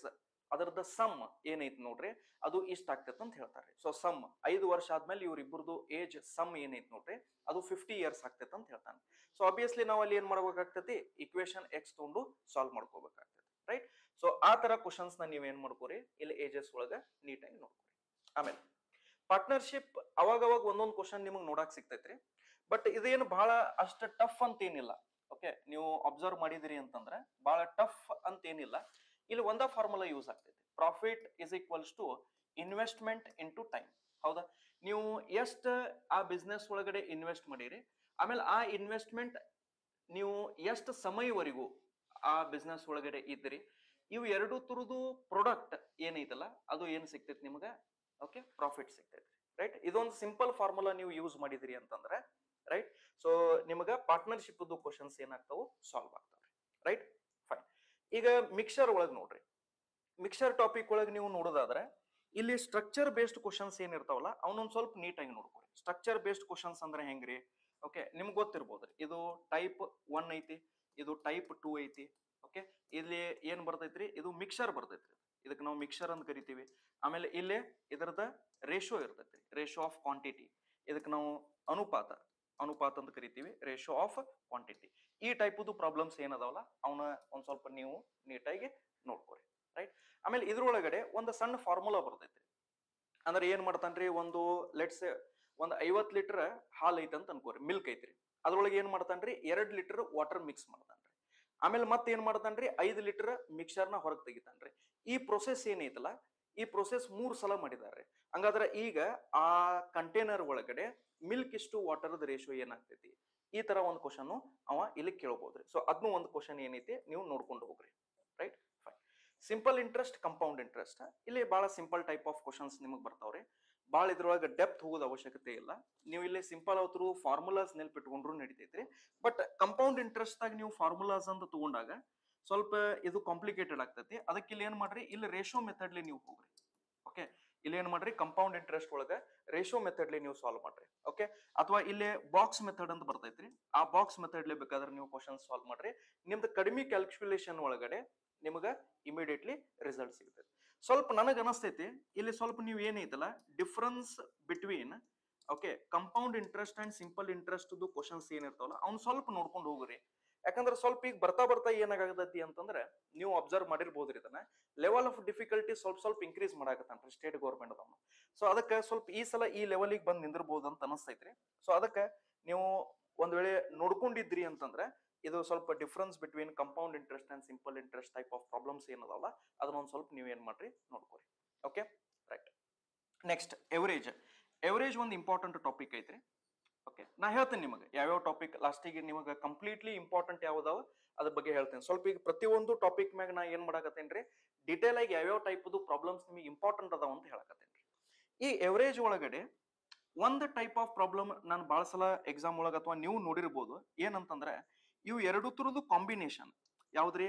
ಅದರದ ಸಮ್ ಏನೈತಿ ನೋಡ್ರಿ ಅದು ಇಷ್ಟ ಆಗ್ತೈತೆ ಅಂತ ಹೇಳ್ತಾರೆ ಸೊ ಸಮ್ ಐದು ವರ್ಷ ಆದ್ಮೇಲೆ ಇವ್ರಿಬ್ಬರದು ಏಜ್ ಸಮ್ ಏನೈತಿ ನೋಡ್ರಿ ಅದು ಫಿಫ್ಟಿ ಇಯರ್ಸ್ ಆಗ್ತೈತೆ ಅಂತ ಹೇಳ್ತಾನೆ ಸೊ ಅಬ್ವಿಯಸ್ಲಿ ನಾವು ಅಲ್ಲಿ ಏನ್ ಮಾಡ್ಬೇಕಾಗ್ತೈತಿ ಇಕ್ವೇಶನ್ ಎಕ್ಸ್ ತಗೊಂಡು ಸಾಲ್ವ್ ಮಾಡ್ಕೋಬೇಕಾಗ್ತೈತಿ ರೈಟ್ ಸೊ ಆ ತರ ಕ್ವಶನ್ಸ್ ನ ನೀವ್ ಏನ್ ಮಾಡ್ಕೋರಿ ಇಲ್ಲಿ ಏಜಸ್ ಒಳಗ ನೀಟಾಗಿ ನೋಡ್ಕೋರಿ ಆಮೇಲೆ ಪಾರ್ಟ್ನರ್ಶಿಪ್ ಅವಾಗ ಅವಾಗ ಒಂದೊಂದು ಕ್ವಶನ್ ನಿಮಗೆ ನೋಡಕ್ ಸಿಗ್ತೈತ್ರಿ ಬಟ್ ಇದೇನು ಬಹಳ ಅಷ್ಟ ಟಫ್ ಅಂತ ಏನಿಲ್ಲ ಓಕೆ ನೀವು ಅಬ್ಸರ್ವ್ ಮಾಡಿದಿರಿ ಅಂತಂದ್ರೆ ಬಹಳ ಟಫ್ ಅಂತ ಏನಿಲ್ಲ ಇಲ್ಲಿ ಒಂದ ಫಾರ್ಮುಲಾ ಯೂಸ್ ಆಗ್ತೈತಿ profit is equals to investment into time ಹೌದಾ ನೀವು ಎಷ್ಟು ಆ ಬಿಸ್ನೆಸ್ ಒಳಗಡೆ ಇನ್ವೆಸ್ಟ್ ಮಾಡಿರಿ ಆಮೇಲೆ ಆ ಇನ್ವೆಸ್ಟ್ಮೆಂಟ್ ನೀವು ಎಷ್ಟು ಸಮಯವರೆಗೂ ಆ ಬಿಸ್ನೆಸ್ ಒಳಗಡೆ ಇದ್ರಿ ಇವು ಎರಡು ತರದ್ದು ಪ್ರಾಡಕ್ಟ್ ಏನೈತಲ್ಲ ಅದು ಏನ್ ಸಿಗ್ತೈತಿ ನಿಮ್ಗೆ ಓಕೆ ಪ್ರಾಫಿಟ್ ಸಿಗ್ತೈತಿ ರೈಟ್ ಇದೊಂದು ಸಿಂಪಲ್ ಫಾರ್ಮುಲಾ ನೀವು ಯೂಸ್ ಮಾಡಿದಿರಿ ಅಂತಂದ್ರೆ ರೈಟ್ ಸೊ ನಿಮ್ಗೆ ಪಾರ್ಟ್ನರ್ಶಿಪ್ ಕ್ವಶನ್ಸ್ ಏನಾಗ್ತಾವು ಸಾಲ್ವ್ ಆಗ್ತಾವ್ರಿ ರೈಟ್ ಫೈನ್ ಈಗ ಮಿಕ್ಸರ್ ಒಳಗೆ ನೋಡ್ರಿ ಮಿಕ್ಸರ್ ಟಾಪಿಕ್ ಒಳಗೆ ನೀವು ನೋಡೋದಾದ್ರೆ ಇಲ್ಲಿ ಸ್ಟ್ರಕ್ಚರ್ ಬೇಸ್ಡ್ ಕ್ವಶನ್ಸ್ ಏನಿರ್ತಾವಲ್ಲ ಅವನೊಂದ್ ಸ್ವಲ್ಪ ನೀಟಾಗಿ ನೋಡ್ಕೊರಿ ಸ್ಟ್ರಕ್ಚರ್ ಬೇಸ್ಡ್ ಕ್ವಶನ್ಸ್ ಅಂದ್ರೆ ಹೆಂಗ್ರಿ ಓಕೆ ನಿಮ್ಗೆ ಗೊತ್ತಿರ್ಬೋದ್ರಿ ಇದು ಟೈಪ್ ಒನ್ ಐತಿ ಇದು ಟೈಪ್ ಟೂ ಐತಿ ಓಕೆ ಇಲ್ಲಿ ಏನ್ ಬರ್ತೈತ್ರಿ ಇದು ಮಿಕ್ಸರ್ ಬರ್ತೈತ್ರಿ ಇದಕ್ಕೆ ನಾವು ಮಿಕ್ಸರ್ ಅಂತ ಕರಿತೀವಿ ಆಮೇಲೆ ಇಲ್ಲೇ ಇದರದ ರೇಷೋ ಇರ್ತೈತ್ರಿ ರೇಷೋ ಆಫ್ ಕ್ವಾಂಟಿಟಿ ಇದಕ್ಕೆ ನಾವು ಅನುಪಾತ ಅನುಪಾತ ಅಂತ ಕರಿತೀವಿ ರೇಷೋ ಆಫ್ ಕ್ವಾಂಟಿಟಿ ಈ ಟೈಪದು ಪ್ರಾಬ್ಲಮ್ಸ್ ಏನದಾವಲ್ಲ ಅವನ ಒಂದ್ ಸ್ವಲ್ಪ ನೀವು ನೀಟಾಗಿ ನೋಡ್ಕೊರಿ ರೈಟ್ ಆಮೇಲೆ ಇದ್ರೊಳಗಡೆ ಒಂದು ಸಣ್ಣ ಫಾರ್ಮುಲಾ ಬರ್ತೈತ್ರಿ ಅಂದ್ರೆ ಏನ್ ಮಾಡ್ತಾನ್ರಿ ಒಂದು ಲೆಟ್ಸ್ ಒಂದ್ ಐವತ್ ಲೀಟರ್ ಹಾಲ್ ಐತೆ ಅಂತ ಅನ್ಕೋರಿ ಮಿಲ್ಕ್ ಐತ್ರಿ ಅದ್ರೊಳಗೆ ಏನ್ ಮಾಡ್ತಾನ್ರಿ ಎರಡ್ ಲೀಟರ್ ವಾಟರ್ ಮಿಕ್ಸ್ ಮಾಡ್ತಾನ್ರಿ ಆಮೇಲೆ ಮತ್ತೆ ಏನ್ ಮಾಡ್ತಾನ್ರಿ ಐದ್ ಲೀಟರ್ ಮಿಕ್ಸರ್ನ ಹೊರಗೆ ತೆಗಿತಾನ್ರಿ ಈ ಪ್ರೊಸೆಸ್ ಏನೈತಲ್ಲ ಈ ಪ್ರೊಸೆಸ್ ಮೂರ್ ಸಲ ಮಾಡಿದಾರೆ ಹಂಗಾದ್ರೆ ಈಗ ಆ ಕಂಟೈನರ್ ಒಳಗಡೆ ಮಿಲ್ಕ್ ಇಷ್ಟು ವಾಟರ್ದ ರೇಷಿಯೋ ಏನಾಗ್ತೈತಿ ಈ ತರ ಒಂದು ಕ್ವಶನ್ ಅವ ಇಲ್ಲಿ ಕೇಳ್ಬೋದ್ರಿ ಸೊ ಅದನ್ನು ಒಂದು ಕ್ವಶನ್ ಏನೈತಿ ನೀವು ನೋಡ್ಕೊಂಡು ಹೋಗ್ರಿ right fine simple interest compound interest ಇಲ್ಲಿ ಬಹಳ ಸಿಂಪಲ್ ಟೈಪ್ ಆಫ್ ಕ್ವಶನ್ಸ್ ನಿಮಗೆ ಬರ್ತಾವ್ರಿ ಭಾಳ ಇದ್ರೊಳಗೆ ಡೆಪ್ತ್ ಹೋಗೋದ ಅವಶ್ಯಕತೆ ಇಲ್ಲ ನೀವು ಇಲ್ಲಿ ಸಿಂಪಲ್ ಅವತ್ರು ಫಾರ್ಮುಲಾಸ್ ನೆನ್ಪಿಟ್ಕೊಂಡ್ರು ನಡಿತೈತ್ರಿ ಬಟ್ ಕಂಪೌಂಡ್ ಇಂಟ್ರೆಸ್ಟ್ ಆಗಿ ನೀವು ಫಾರ್ಮುಲಾಸ್ ಅಂತ ತಗೊಂಡಾಗ ಸ್ವಲ್ಪ ಇದು ಕಾಂಪ್ಲಿಕೇಟೆಡ್ ಆಗ್ತೈತಿ ಅದಕ್ಕೆ ಇಲ್ಲಿ ಏನ್ ಮಾಡ್ರಿ ಇಲ್ಲಿ ರೇಷೋ ಮೆಥಡ್ಲಿ ನೀವು ಹೋಗ್ರಿ ಓಕೆ ಇಲ್ಲಿ ಏನ್ ಮಾಡ್ರಿ ಕಂಪೌಂಡ್ ಇಂಟ್ರೆಸ್ಟ್ ಒಳಗ ರೇಷೋ ಮೆಥಡ್ಲಿ ನೀವು ಸಾಲ್ವ್ ಮಾಡ್ರಿ ಓಕೆ ಅಥವಾ ಇಲ್ಲಿ ಬಾಕ್ಸ್ ಮೆಥಡ್ ಅಂತ ಬರ್ತೈತ್ರಿ ಆ ಬಾಕ್ಸ್ ಮೆಥಡ್ಲಿ ಬೇಕಾದ್ರೆ ನೀವು ಕ್ವಶನ್ ಸಾಲ್ವ್ ಮಾಡ್ರಿ ನಿಮ್ದು ಕಡಿಮೆ ಕ್ಯಾಲ್ಕುಲೇಷನ್ ಒಳಗಡೆ ನಿಮ್ಗ ಇಮಿಡಿಯೇಟ್ಲಿ ರಿಸಲ್ಟ್ ಸಿಗ್ತೈತಿ ಸ್ವಲ್ಪ ನನಗೆ ಅನಸ್ತೈತಿ ಇಲ್ಲಿ ಸ್ವಲ್ಪ ನೀವು ಏನೈತಲ್ಲ difference between okay compound interest and simple interest questions ಏನಿರ್ತಾವಲ್ಲ ಅವ್ನು ಸ್ವಲ್ಪ ನೋಡ್ಕೊಂಡು ಹೋಗ್ರಿ ಯಾಕಂದ್ರೆ ಸ್ವಲ್ಪ ಈಗ ಬರ್ತಾ ಬರ್ತಾ ಏನಾಗತೈತಿ ಅಂತಂದ್ರೆ ನೀವು ಅಬ್ಸರ್ವ್ ಮಾಡಿರ್ಬೋದ್ರಿ ಇದನ್ನ ಲೆವೆಲ್ ಆಫ್ ಡಿಫಿಕಲ್ಟಿ ಸ್ವಲ್ಪ ಸ್ವಲ್ಪ ಇನ್ಕ್ರೀಸ್ ಮಾಡಾಕತ್ತಾನ್ರಿ ಸ್ಟೇಟ್ ಗೌರ್ಮೆಂಟ್ ಅದನ್ನು ಸೊ ಅದಕ್ಕೆ ಸ್ವಲ್ಪ ಈ ಸಲ ಈ ಲೆವೆಲಿಗೆ ಬಂದು ನಿಂದಿರ್ಬೋದು ಅಂತ ಅನಿಸ್ತೈತ್ರಿ ಸೊ ಅದಕ್ಕೆ ನೀವು ಒಂದ್ ವೇಳೆ ನೋಡ್ಕೊಂಡಿದ್ರಿ ಅಂತಂದ್ರೆ ಇದು ಸ್ವಲ್ಪ difference between compound interest and simple interest type of problems ಏನದಾವಲ್ಲ ಅದನ್ನ ಒಂದು ಸ್ವಲ್ಪ ನೀವು ಏನ್ ಮಾಡ್ರಿ ನೋಡ್ಕೊರಿ okay right next average average ಒಂದು ಇಂಪಾರ್ಟೆಂಟ್ ಟಾಪಿಕ್ ಐತ್ರಿ ಓಕೆ ನಾ ಹೇಳ್ತೇನೆ ನಿಮಗೆ ಯಾವ್ಯಾವ ಟಾಪಿಕ್ ಲಾಸ್ಟಿಗೆ ನಿಮಗೆ ಕಂಪ್ಲೀಟ್ಲಿ ಇಂಪಾರ್ಟೆಂಟ್ ಯಾವ್ದಾವ ಅದ್ರ ಬಗ್ಗೆ ಹೇಳ್ತೇನೆ ಸ್ವಲ್ಪ ಈಗ ಪ್ರತಿಯೊಂದು ಟಾಪಿಕ್ ಮ್ಯಾಗ ನಾ ಏನ್ ಮಾಡಾಕತ್ತೇನ್ರಿ ಡಿಟೇಲ್ ಆಗಿ ಯಾವ್ಯಾವ ಟೈಪ್ದು ಪ್ರಾಬ್ಲಮ್ಸ್ ನಿಮಗೆ ಇಂಪಾರ್ಟೆಂಟ್ ಅದಾವ ಅಂತ ಹೇಳಕತ್ತೇನ್ರಿ ಈ ಎವರೇಜ್ ಒಳಗಡೆ ಒಂದು ಟೈಪ್ ಆಫ್ ಪ್ರಾಬ್ಲಮ್ ನಾನು ಭಾಳ ಸಲ ಎಕ್ಸಾಮ್ ಒಳಗೆ ಅಥವಾ ನೀವು ನೋಡಿರ್ಬೋದು ಏನಂತಂದ್ರೆ ಇವು ಎರಡು ತರದ್ದು ಕಾಂಬಿನೇಷನ್ ಯಾವ್ದ್ರಿ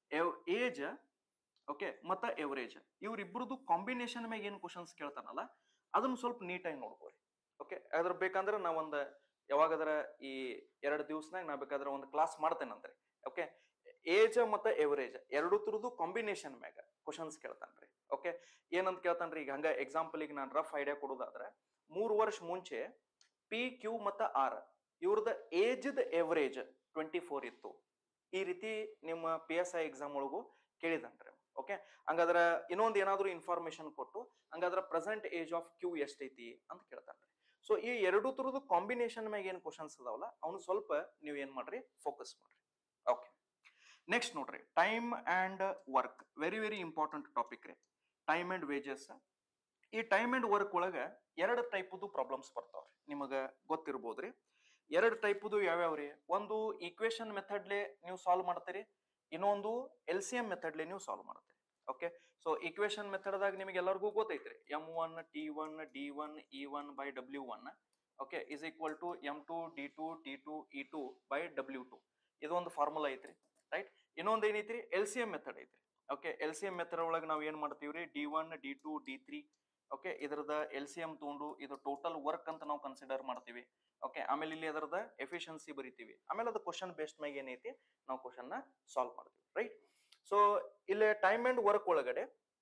ಏಜ್ ಓಕೆ ಮತ್ತ ಎವರೇಜ್ ಇವ್ರಿಬ್ರದ್ದು ಕಾಂಬಿನೇಷನ್ ಮ್ಯಾಗ ಏನ್ ಕ್ವಶನ್ಸ್ ಕೇಳ್ತಾನಲ್ಲ ಅದನ್ನ ಸ್ವಲ್ಪ ನೀಟಾಗಿ ನೋಡ್ಕೋರಿ ಓಕೆ ಅದ್ರ ಬೇಕಂದ್ರೆ ನಾ ಒಂದ್ ಯಾವಾಗದ್ರ ಈ ಎರಡು ದಿವಸನಾಗ ನಾ ಬೇಕಾದ್ರೆ ಒಂದು ಕ್ಲಾಸ್ ಮಾಡ್ತೇನಂತ್ರಿ ಓಕೆ ಏಜ್ ಮತ್ತ ಎವರೇಜ್ ಎರಡು ತರದ್ದು ಕಾಂಬಿನೇಷನ್ ಮ್ಯಾಗ ಕ್ವಶನ್ಸ್ ಕೇಳ್ತಾನ್ರಿ ಓಕೆ ಏನಂತ ಕೇಳ್ತಾನ್ರಿ ಈಗ ಹಂಗ ಎಕ್ಸಾಂಪಲ್ ಈಗ ನಾನು ರಫ್ ಐಡಿಯಾ ಕೊಡೋದಾದ್ರೆ ಮೂರು ವರ್ಷ ಮುಂಚೆ ಪಿ ಕ್ಯೂ ಮತ್ತ ಆರ್ ಇವ್ರದ ಏಜ್ದ ಎವರೇಜ್ ಟ್ವೆಂಟಿ ಫೋರ್ ಇತ್ತು ಈ ರೀತಿ ನಿಮ್ಮ ಪಿ ಎಸ್ ಐ ಎಕ್ಸಾಮ್ ಒಳಗೂ ಕೇಳಿದನ್ರಿ ಓಕೆ ಹಂಗಾದ್ರ ಇನ್ನೊಂದು ಏನಾದ್ರು ಇನ್ಫಾರ್ಮೇಶನ್ ಕೊಟ್ಟು ಹಂಗಾದ್ರ ಪ್ರೆಸೆಂಟ್ ಏಜ್ ಆಫ್ ಕ್ಯೂ ಎಷ್ಟೈತಿ ಅಂತ ಕೇಳ್ತಾನ್ರಿ ಸೊ ಈ ಎರಡು ತರದ್ದು ಕಾಂಬಿನೇಷನ್ ಮ್ಯಾಗ ಏನ್ ಕ್ವಶನ್ಸ್ ಅದಾವಲ್ಲ ಅವ್ನು ಸ್ವಲ್ಪ ನೀವು ಏನ್ ಮಾಡ್ರಿ ಫೋಕಸ್ ಮಾಡ್ರಿ ಓಕೆ ನೆಕ್ಸ್ಟ್ ನೋಡ್ರಿ time and work very very important topic ರೀ ಟೈಮ್ ಅಂಡ್ ವೇಜಸ್ ಈ ಟೈಮ್ ಅಂಡ್ ವರ್ಕ್ ಒಳಗ ಎರಡು ಟೈಪ್ದು ಪ್ರಾಬ್ಲಮ್ಸ್ ಬರ್ತಾವ್ರಿ ನಿಮಗ ಗೊತ್ತಿರ್ಬೋದ್ರಿ ಎರಡು ಟೈಪ್ದು ಯಾವ್ಯಾವ್ರಿ ಒಂದು ಈಕ್ವೇಶನ್ ಮೆಥಡ್ಲೆ ನೀವು ಸಾಲ್ವ್ ಮಾಡ್ತೀರಿ ಇನ್ನೊಂದು ಎಲ್ ಸಿ ಎಂ ಮೆಥಡ್ಲೆ ನೀವು ಸಾಲ್ವ್ ಮಾಡ್ತೀರಿ ಓಕೆ ಸೊ ಈಕ್ವೇಶನ್ ಮೆಥಡ್ದಾಗ ನಿಮಗೆ ಎಲ್ಲರಿಗೂ ಗೊತ್ತೈತ್ರಿ M one T one D one E one by W one okay is equal to M two D two T two E two by W two ಇದೊಂದು formula ಐತ್ರಿ right ಇನ್ನೊಂದು ಏನೈತ್ರಿ L C M method ಐತ್ರಿ okay L C M method ಒಳಗೆ ನಾವು ಏನ್ ಮಾಡ್ತೀವ್ರಿ D one D two D three okay ಇದರದ ಎಲ್ ಸಿ ಎಂ ತಗೊಂಡು ಇದು ಟೋಟಲ್ ವರ್ಕ್ ಅಂತ ನಾವು ಕನ್ಸಿಡರ್ ಮಾಡ್ತೀವಿ ಓಕೆ ಆಮೇಲೆ ಇಲ್ಲಿ ಅದರದ ಎಫಿಷಿಯನ್ಸಿ ಬರಿತೀವಿ ಆಮೇಲೆ ಅದು ಕ್ವಶನ್ ಬೇಸ್ಡ್ ಮ್ಯಾಗ ಏನೈತಿ ನಾವು ಕ್ವಶನ್ ನ ಸಾಲ್ವ್ ಮಾಡ್ತೀವಿ ರೈಟ್ ಸೊ ಇಲ್ಲಿ ಟೈಮ್ ಅಂಡ್ ವರ್ಕ್ ಒಳಗಡೆ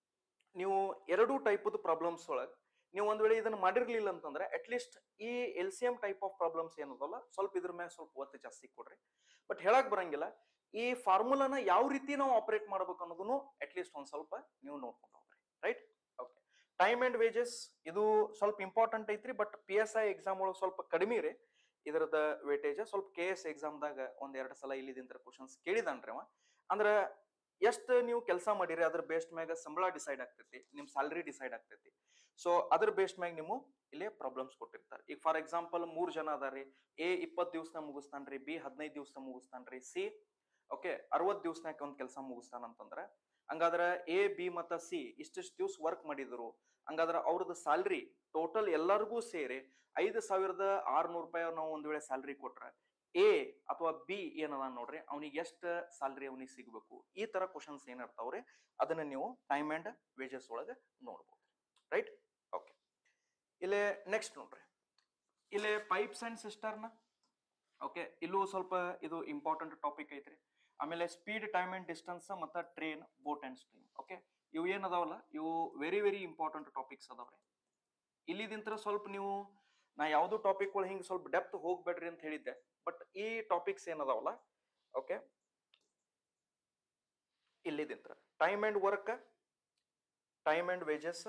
ನೀವು ಎರಡು ಟೈಪದ ಪ್ರಾಬ್ಲಮ್ಸ್ ಒಳಗೆ ನೀವು ಒಂದ್ ವೇಳೆ ಇದನ್ನ ಮಾಡಿರ್ಲಿಲ್ಲ ಅಂತಂದ್ರೆ ಅಟ್ಲೀಸ್ಟ್ ಈ L C M type of problems ಏನದಲ್ಲ ಸ್ವಲ್ಪ ಇದ್ರ ಮೇಲೆ ಸ್ವಲ್ಪ ಒತ್ತು ಜಾಸ್ತಿ ಕೊಡ್ರಿ ಬಟ್ ಹೇಳಕ್ ಬರಂಗಿಲ್ಲ ಈ ಫಾರ್ಮುಲಾನ ಯಾವ ರೀತಿ ನಾವು ಆಪರೇಟ್ ಮಾಡ್ಬೇಕು ಅನ್ನೋದನ್ನು ಅಟ್ಲೀಸ್ಟ್ ಒಂದ್ ಸ್ವಲ್ಪ ನೀವು ನೋಡ್ಕೊಂಡು ಹೋಗ್ರಿ right okay time and wages ಇದು ಸ್ವಲ್ಪ ಇಂಪಾರ್ಟೆಂಟ್ ಐತ್ರಿ but P S I exam ಒಳಗೆ ಸ್ವಲ್ಪ ಕಡಿಮೆ ರೀ ಇದರದ ವೇಟೇಜ್ ಸ್ವಲ್ಪ ಕೆ ಎಸ್ ಎಕ್ಸಾಮ್ದಾಗ ಒಂದ್ ಎರಡು ಸಲ ಇಲ್ಲಿದಿಂತ್ರ ಕ್ವಶನ್ಸ್ ಕೇಳಿದಾನ್ರಿ ಅವ ಅಂದ್ರ ಎಷ್ಟು ನೀವು ಕೆಲಸ ಮಾಡಿರಿ ಅದ್ರ ಬೇಸ್ಡ್ ಮ್ಯಾಗ ಸಂಬಳ ಡಿಸೈಡ್ ಆಗ್ತೈತಿ ನಿಮ್ ಸ್ಯಾಲ್ರಿ ಡಿಸೈಡ್ ಆಗ್ತೈತಿ ಸೊ ಅದ್ರ ಬೇಸ್ಡ್ ಮ್ಯಾಗ ನೀವು ಇಲ್ಲೇ ಪ್ರಾಬ್ಲಮ್ಸ್ ಕೊಟ್ಟಿರ್ತಾರೆ ಈಗ ಫಾರ್ ಎಕ್ಸಾಂಪಲ್ ಮೂರ್ ಜನ ಅದಾರಿ ಎ ಇಪ್ಪತ್ ದಿವಸನ ಮುಗಿಸ್ತಾನ್ರಿ ಬಿ ಹದಿನೈದು ದಿವಸ ಮುಗಿಸ್ತಾನ್ರಿ ಸಿ ಓಕೆ ಅರವತ್ ದಿವಸನಾಗ ಒಂದ್ ಕೆಲಸ ಮುಗಿಸ್ತಾನ ಅಂತಂದ್ರ ಹಂಗಾದ್ರ ಎ ಬಿ ಮತ್ತ ಸಿ ಇಷ್ಟಿಷ್ಟು ದಿವ್ಸ ವರ್ಕ್ ಮಾಡಿದ್ರು ಹಂಗಾದ್ರ ಅವ್ರದ್ದು ಸ್ಯಾಲ್ರಿ ಟೋಟಲ್ ಎಲ್ಲರಿಗೂ ಸೇರಿ ಐದು ಸಾವಿರದ ಆರ್ನೂರು ರೂಪಾಯಿ ನಾವು ಒಂದ್ ವೇಳೆ ಸ್ಯಾಲ್ರಿ ಕೊಟ್ರ ಎ ಅಥವಾ ಬಿ ಏನದ ನೋಡ್ರಿ ಅವ್ನಿಗೆ ಎಷ್ಟು ಸ್ಯಾಲ್ರಿ ಅವನಿಗೆ ಸಿಗ್ಬೇಕು ಈ ತರ ಕ್ವಶನ್ಸ್ ಏನಿರ್ತಾವ್ರಿ ಅದನ್ನ ನೀವು ಟೈಮ್ ಅಂಡ್ ವೇಜಸ್ ಒಳಗೆ ನೋಡ್ಬೋದು ರೈಟ್ ಓಕೆ ಇಲ್ಲೇ ನೆಕ್ಸ್ಟ್ ನೋಡ್ರಿ ಇಲ್ಲೇ ಪೈಪ್ಸ್ ಅಂಡ್ ಸಿಸ್ಟರ್ನ ಓಕೆ ಇಲ್ಲೂ ಸ್ವಲ್ಪ ಇದು ಇಂಪಾರ್ಟೆಂಟ್ ಟಾಪಿಕ್ ಐತ್ರಿ ಆಮೇಲೆ ಸ್ಪೀಡ್ ಟೈಮ್ ಅಂಡ್ ಡಿಸ್ಟೆನ್ಸ್ ಮತ್ತು train boat and stream okay ಇವು ಏನ್ ಅದಾವಲ್ಲ ಇವು ವೆರಿ ವೆರಿ ಇಂಪಾರ್ಟೆಂಟ್ ಟಾಪಿಕ್ಸ್ ಅದಾವ್ರಿ ಇಲ್ಲಿದಿಂತ್ರ ಸ್ವಲ್ಪ ನೀವು ನಾ ಯಾವ್ದು ಟಾಪಿಕ್ ಒಳಗೆ ಹಿಂಗೆ ಸ್ವಲ್ಪ ಡೆಪ್ತ್ ಹೋಗ್ಬೇಡ್ರಿ ಅಂತ ಹೇಳಿದ್ದೆ ಬಟ್ ಈ ಟಾಪಿಕ್ಸ್ ಏನದಾವಲ್ಲ ಓಕೆ ಇಲ್ಲಿದಿಂತ್ರ time and work time and wages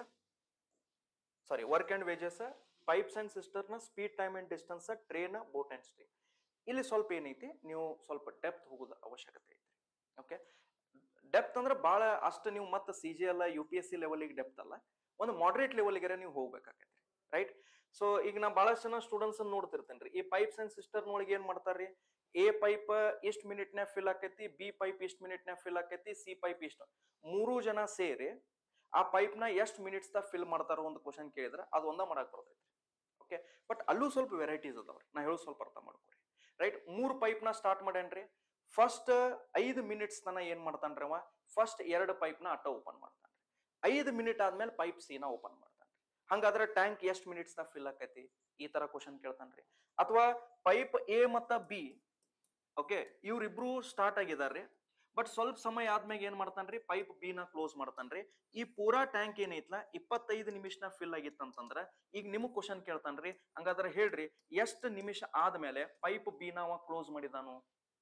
sorry work and wages pipes and cistern speed time and distance train boat and stream ಇಲ್ಲಿ ಸ್ವಲ್ಪ ಏನೈತಿ ನೀವು ಸ್ವಲ್ಪ ಡೆಪ್ತ್ ಹೋಗೋದು ಅವಶ್ಯಕತೆ ಐತಿ ಓಕೆ ಡೆಪ್ತ್ ಅಂದ್ರೆ ಭಾಳ ಅಷ್ಟು ನೀವು ಮತ್ತೆ ಸಿ ಜಿ ಅಲ್ಲ ಯು ಪಿ ಎಸ್ ಸಿ ಲೆವೆಲಿಗೆ ಡೆಪ್ತ್ ಅಲ್ಲ ಒಂದು ಮಾಡ್ರೇಟ್ ಲೆವೆಲ್ಗೆ ನೀವು ಹೋಗ್ಬೇಕಾಗತ್ತೆ ರೈಟ್ ಸೊ ಈಗ ನಾ ಬಹಳಷ್ಟು ಜನ ಸ್ಟೂಡೆಂಟ್ಸ್ ನೋಡ್ತಿರ್ತೇನೆ ರೀ ಈ ಪೈಪ್ಸ್ ಅಂಡ್ ಸಿಸ್ಟರ್ ಒಳಗೆ ಏನ್ ಮಾಡ್ತಾರ್ರಿ ಎ ಪೈಪ್ ಇಷ್ಟ್ ಮಿನಿಟ್ನ್ಯಾಗ ಫಿಲ್ ಆಕೈತಿ ಬಿ ಪೈಪ್ ಇಷ್ಟ್ ಮಿನಿಟ್ನ್ಯಾಗ ಫಿಲ್ ಆಕೈತಿ ಸಿ ಪೈಪ್ ಇಷ್ಟು ಮೂರು ಜನ ಸೇರಿ ಆ ಪೈಪ್ ನ ಎಷ್ಟ್ ಮಿನಿಟ್ಸ್ ದಾಗ ಫಿಲ್ ಮಾಡ್ತಾರೋ ಒಂದು ಕ್ವಶನ್ ಕೇಳಿದ್ರೆ ಅದು ಒಂದ ಮಾಡಕ್ ಬರ್ತೈತಿ ಓಕೆ ಬಟ್ ಅಲ್ಲೂ ಸ್ವಲ್ಪ ವೆರೈಟೀಸ್ ಅದಾವ್ರಿ ನಾ ಹೇಳೋದು ಸ್ವಲ್ಪ ಅರ್ಥ ಮಾಡ್ಕೊರಿ ರೈಟ್ ಮೂರ್ ಪೈಪ್ ನ ಸ್ಟಾರ್ಟ್ ಮಾಡ್ಯಾನ್ರಿ ಫಸ್ಟ್ ಐದು ಮಿನಿಟ್ಸ್ ತನ ಏನ್ ಮಾಡ್ತಾನ್ರಿ ಅವ ಫಸ್ಟ್ ಎರಡು ಪೈಪ್ ನ ಅಟ್ಟ ಓಪನ್ ಮಾಡ್ತಾನ್ರಿ ಐದು ಮಿನಿಟ್ ಆದ್ಮೇಲೆ ಪೈಪ್ ಸಿ ನ ಓಪನ್ ಮಾಡ್ತಾನ್ರಿ ಹಂಗಾದ್ರೆ ಟ್ಯಾಂಕ್ ಎಷ್ಟ್ ಮಿನಿಟ್ಸ್ ನ ಫಿಲ್ ಆಕೈತಿ ಈ ತರ ಕ್ವಶನ್ ಕೇಳ್ತಾನ್ರಿ ಅಥವಾ ಪೈಪ್ ಎ ಮತ್ತ ಬಿ ಓಕೆ ಇವ್ರಿಬ್ರು ಸ್ಟಾರ್ಟ್ ಆಗಿದಾರ್ರಿ ಬಟ್ ಸ್ವಲ್ಪ ಸಮಯ ಆದ್ಮೇಲೆ ಏನ್ ಮಾಡ್ತಾನ್ರಿ ಪೈಪ್ ಬಿ ನ ಕ್ಲೋಸ್ ಮಾಡ್ತಾನ್ರಿ ಈ ಪೂರಾ ಟ್ಯಾಂಕ್ ಏನೈತ್ಲ ಇಪ್ಪತ್ತೈದು ನಿಮಿಷನ ಫಿಲ್ ಆಗಿತ್ತಂತಂದ್ರ ಈಗ ನಿಮಗ್ ಕ್ವಶನ್ ಕೇಳ್ತಾನ್ರಿ ಹಂಗಾದ್ರೆ ಹೇಳ್ರಿ ಎಷ್ಟು ನಿಮಿಷ ಆದ್ಮೇಲೆ ಪೈಪ್ ಬಿ ನ ಅವ ಕ್ಲೋಸ್ ಮಾಡಿದಾನು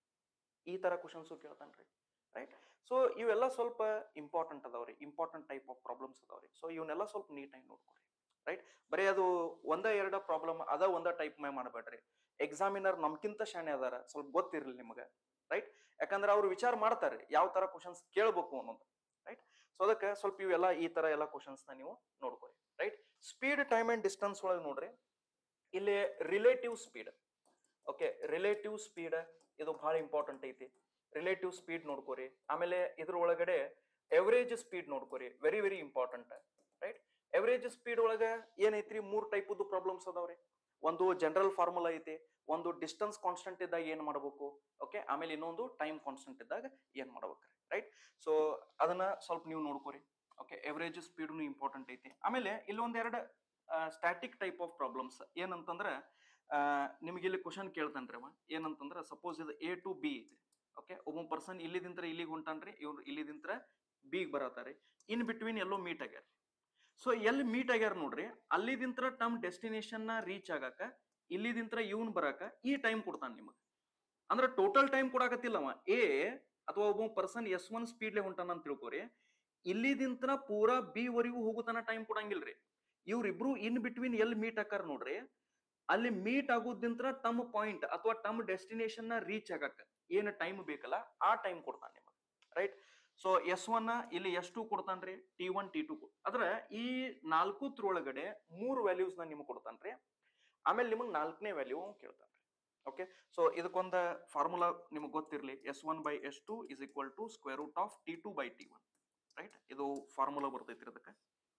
ಈ ತರ ಕ್ವಶನ್ಸ್ ಕೇಳ್ತಾನ್ರಿ ರೈಟ್ ಸೊ ಇವೆಲ್ಲ ಸ್ವಲ್ಪ ಇಂಪಾರ್ಟೆಂಟ್ ಅದಾವ್ರಿ ಇಂಪಾರ್ಟೆಂಟ್ ಟೈಪ್ ಆಫ್ ಪ್ರಾಬ್ಲಮ್ಸ್ ಅದಾವ್ರಿ ಸೊ ಇವನ್ನೆಲ್ಲ ಸ್ವಲ್ಪ ನೀಟಾಗಿ ನೋಡ್ಕೊರಿ ರೈಟ್ ಬರೀ ಅದು ಒಂದ ಎರಡ ಪ್ರಾಬ್ಲಮ್ ಅದ ಒಂದ ಟೈಪ್ ಮೇ ಮಾಡಬೇಡ್ರಿ ಎಕ್ಸಾಮಿನರ್ ನಮ್ಕಿಂತ ಶಾಣೆ ಅದಾರ ಸ್ವಲ್ಪ ಗೊತ್ತಿರ್ಲಿ ನಿಮ್ಗೆ ರೈಟ್ ಯಾಕಂದ್ರೆ ಅವ್ರು ವಿಚಾರ ಮಾಡ್ತಾರೆ ಯಾವ ತರ ಕ್ವಶನ್ಸ್ ಕೇಳ್ಬೇಕು ಅನ್ನೋದು ರೈಟ್ ಸೊ ಅದಕ್ಕೆ ಸ್ವಲ್ಪ ಇವೆಲ್ಲ ಈ ತರ ಎಲ್ಲ ಕ್ವಶನ್ಸ್ ನ ನೀವು ನೋಡ್ಕೊರಿ right speed time and distance ಒಳಗೆ ನೋಡ್ರಿ ಇಲ್ಲಿ relative speed okay relative speed ಇದು ಬಹಳ ಇಂಪಾರ್ಟೆಂಟ್ ಐತಿ ರಿಲೇಟಿವ್ ಸ್ಪೀಡ್ ನೋಡ್ಕೋರಿ ಆಮೇಲೆ ಇದ್ರ ಒಳಗಡೆ ಎವರೇಜ್ ಸ್ಪೀಡ್ ನೋಡ್ಕೋರಿ very very important right average speed ಒಳಗ ಏನೈತ್ರಿ ಮೂರ್ ಟೈಪದ್ದು ಪ್ರಾಬ್ಲಮ್ಸ್ ಅದಾವ್ರಿ ಒಂದು ಜನರಲ್ ಫಾರ್ಮುಲಾ ಐತಿ ಒಂದು ಡಿಸ್ಟೆನ್ಸ್ ಕಾನ್ಸ್ಟೆಂಟ್ ಇದ್ದಾಗ ಏನ್ ಮಾಡ್ಬೇಕು ಓಕೆ ಆಮೇಲೆ ಇನ್ನೊಂದು ಟೈಮ್ ಕಾನ್ಸ್ಟೆಂಟ್ ಇದ್ದಾಗ ಏನ್ ಮಾಡ್ಬೇಕ್ರಿ ರೈಟ್ ಸೊ ಅದನ್ನ ಸ್ವಲ್ಪ ನೀವು ನೋಡ್ಕೋರಿ ಓಕೆ ಎವರೇಜ್ ಸ್ಪೀಡ್ನು ಇಂಪಾರ್ಟೆಂಟ್ ಐತಿ ಆಮೇಲೆ ಇಲ್ಲೊಂದ್ ಎರಡು ಸ್ಟ್ಯಾಟಿಕ್ ಟೈಪ್ ಆಫ್ ಪ್ರಾಬ್ಲಮ್ಸ್ ಏನಂತಂದ್ರ ಆ, ನಿಮ್ಗೆ ಇಲ್ಲಿ ಕ್ವಶನ್ ಕೇಳ್ತಾನ್ರಿ ಅವ ಏನಂತಂದ್ರ ಸಪೋಸ್ ಇದು ಎ ಟು ಬಿ ಐತಿ ಓಕೆ ಒಬ್ಬ ಪರ್ಸನ್ ಇಲ್ಲಿದಿಂತ್ರ ಇಲ್ಲಿಗೆ ಹೊಂಟಾನ್ರಿ ಇವ್ರು ಇಲ್ಲಿದಿಂತ್ರ ಬಿಗ್ ಬರತಾರಿ ಇನ್ ಬಿಟ್ವೀನ್ ಎಲ್ಲೋ ಮೀಟ್ ಆಗ್ಯಾರ ಸೊ ಎಲ್ಲಿ ಮೀಟ್ ಆಗ್ಯಾರ ನೋಡ್ರಿ ಅಲ್ಲಿದಿಂತ್ರ ತಮ್ಮ ಡೆಸ್ಟಿನೇಷನ್ ನ ರೀಚ್ ಆಗಾಕ ಇಲ್ಲಿದಿಂತ್ರ ಇವನ್ ಬರಾಕ ಈ ಟೈಮ್ ಕೊಡ್ತಾನ ನಿಮಗ್ ಅಂದ್ರ ಟೋಟಲ್ ಟೈಮ್ ಕೊಡಾಕತ್ತಿಲ್ಲ ಅವ ಎ ಅಥವಾ ಒಬ್ಬ ಪರ್ಸನ್ ಎಸ್ ಒನ್ ಸ್ಪೀಡ್ಲೆ ಹೊಂಟಾನ ಅಂತ ತಿಳ್ಕೊರಿ ಇಲ್ಲಿದಿಂತ್ರ ಪೂರಾ ಬಿ ವರೆಗೂ ಹೋಗುತನ ಟೈಮ್ ಕೊಡಂಗಿಲ್ರಿ ಇವ್ರಿಬ್ರು ಇನ್ ಬಿಟ್ವೀನ್ ಎಲ್ಲಿ ಮೀಟ್ ಆಕಾರ ನೋಡ್ರಿ ಅಲ್ಲಿ ಮೀಟ್ ಆಗೋದಿಂತ್ರ ತಮ್ಮ ಪಾಯಿಂಟ್ ಅಥವಾ ತಮ್ಮ ಡೆಸ್ಟಿನೇಷನ್ ನ ರೀಚ್ ಆಗಕ್ಕ ಏನ್ ಟೈಮ್ ಬೇಕಲ್ಲ ಆ ಟೈಮ್ ಕೊಡ್ತಾನೆ ನಿಮಗೆ ರೈಟ್ ಸೊ ಎಸ್ ಒನ್ ಇಲ್ಲಿ ಎಸ್ ಟು ಕೊಡ್ತಾನ್ರಿ ಟಿ ಒನ್ ಟಿ ಟು ಅದ್ರ ಈ ನಾಲ್ಕು ಒಳಗಡೆ ಮೂರು ವ್ಯಾಲ್ಯೂಸ್ ನ ನಿಮ್ಗೆ ಕೊಡ್ತಾನ್ರಿ ಆಮೇಲೆ ನಿಮಗೆ ನಾಲ್ಕನೇ ವ್ಯಾಲ್ಯೂ ಕೇಳ್ತಾನ್ರಿ ಓಕೆ ಸೊ ಇದಕ್ಕೊಂದ ಫಾರ್ಮುಲಾ ನಿಮಗೆ ಗೊತ್ತಿರಲಿ S one by S two is equal to square root of T two by T one right ಇದು ಫಾರ್ಮುಲಾ ಬರ್ತೈತ್ರಿ ಅದಕ್ಕೆ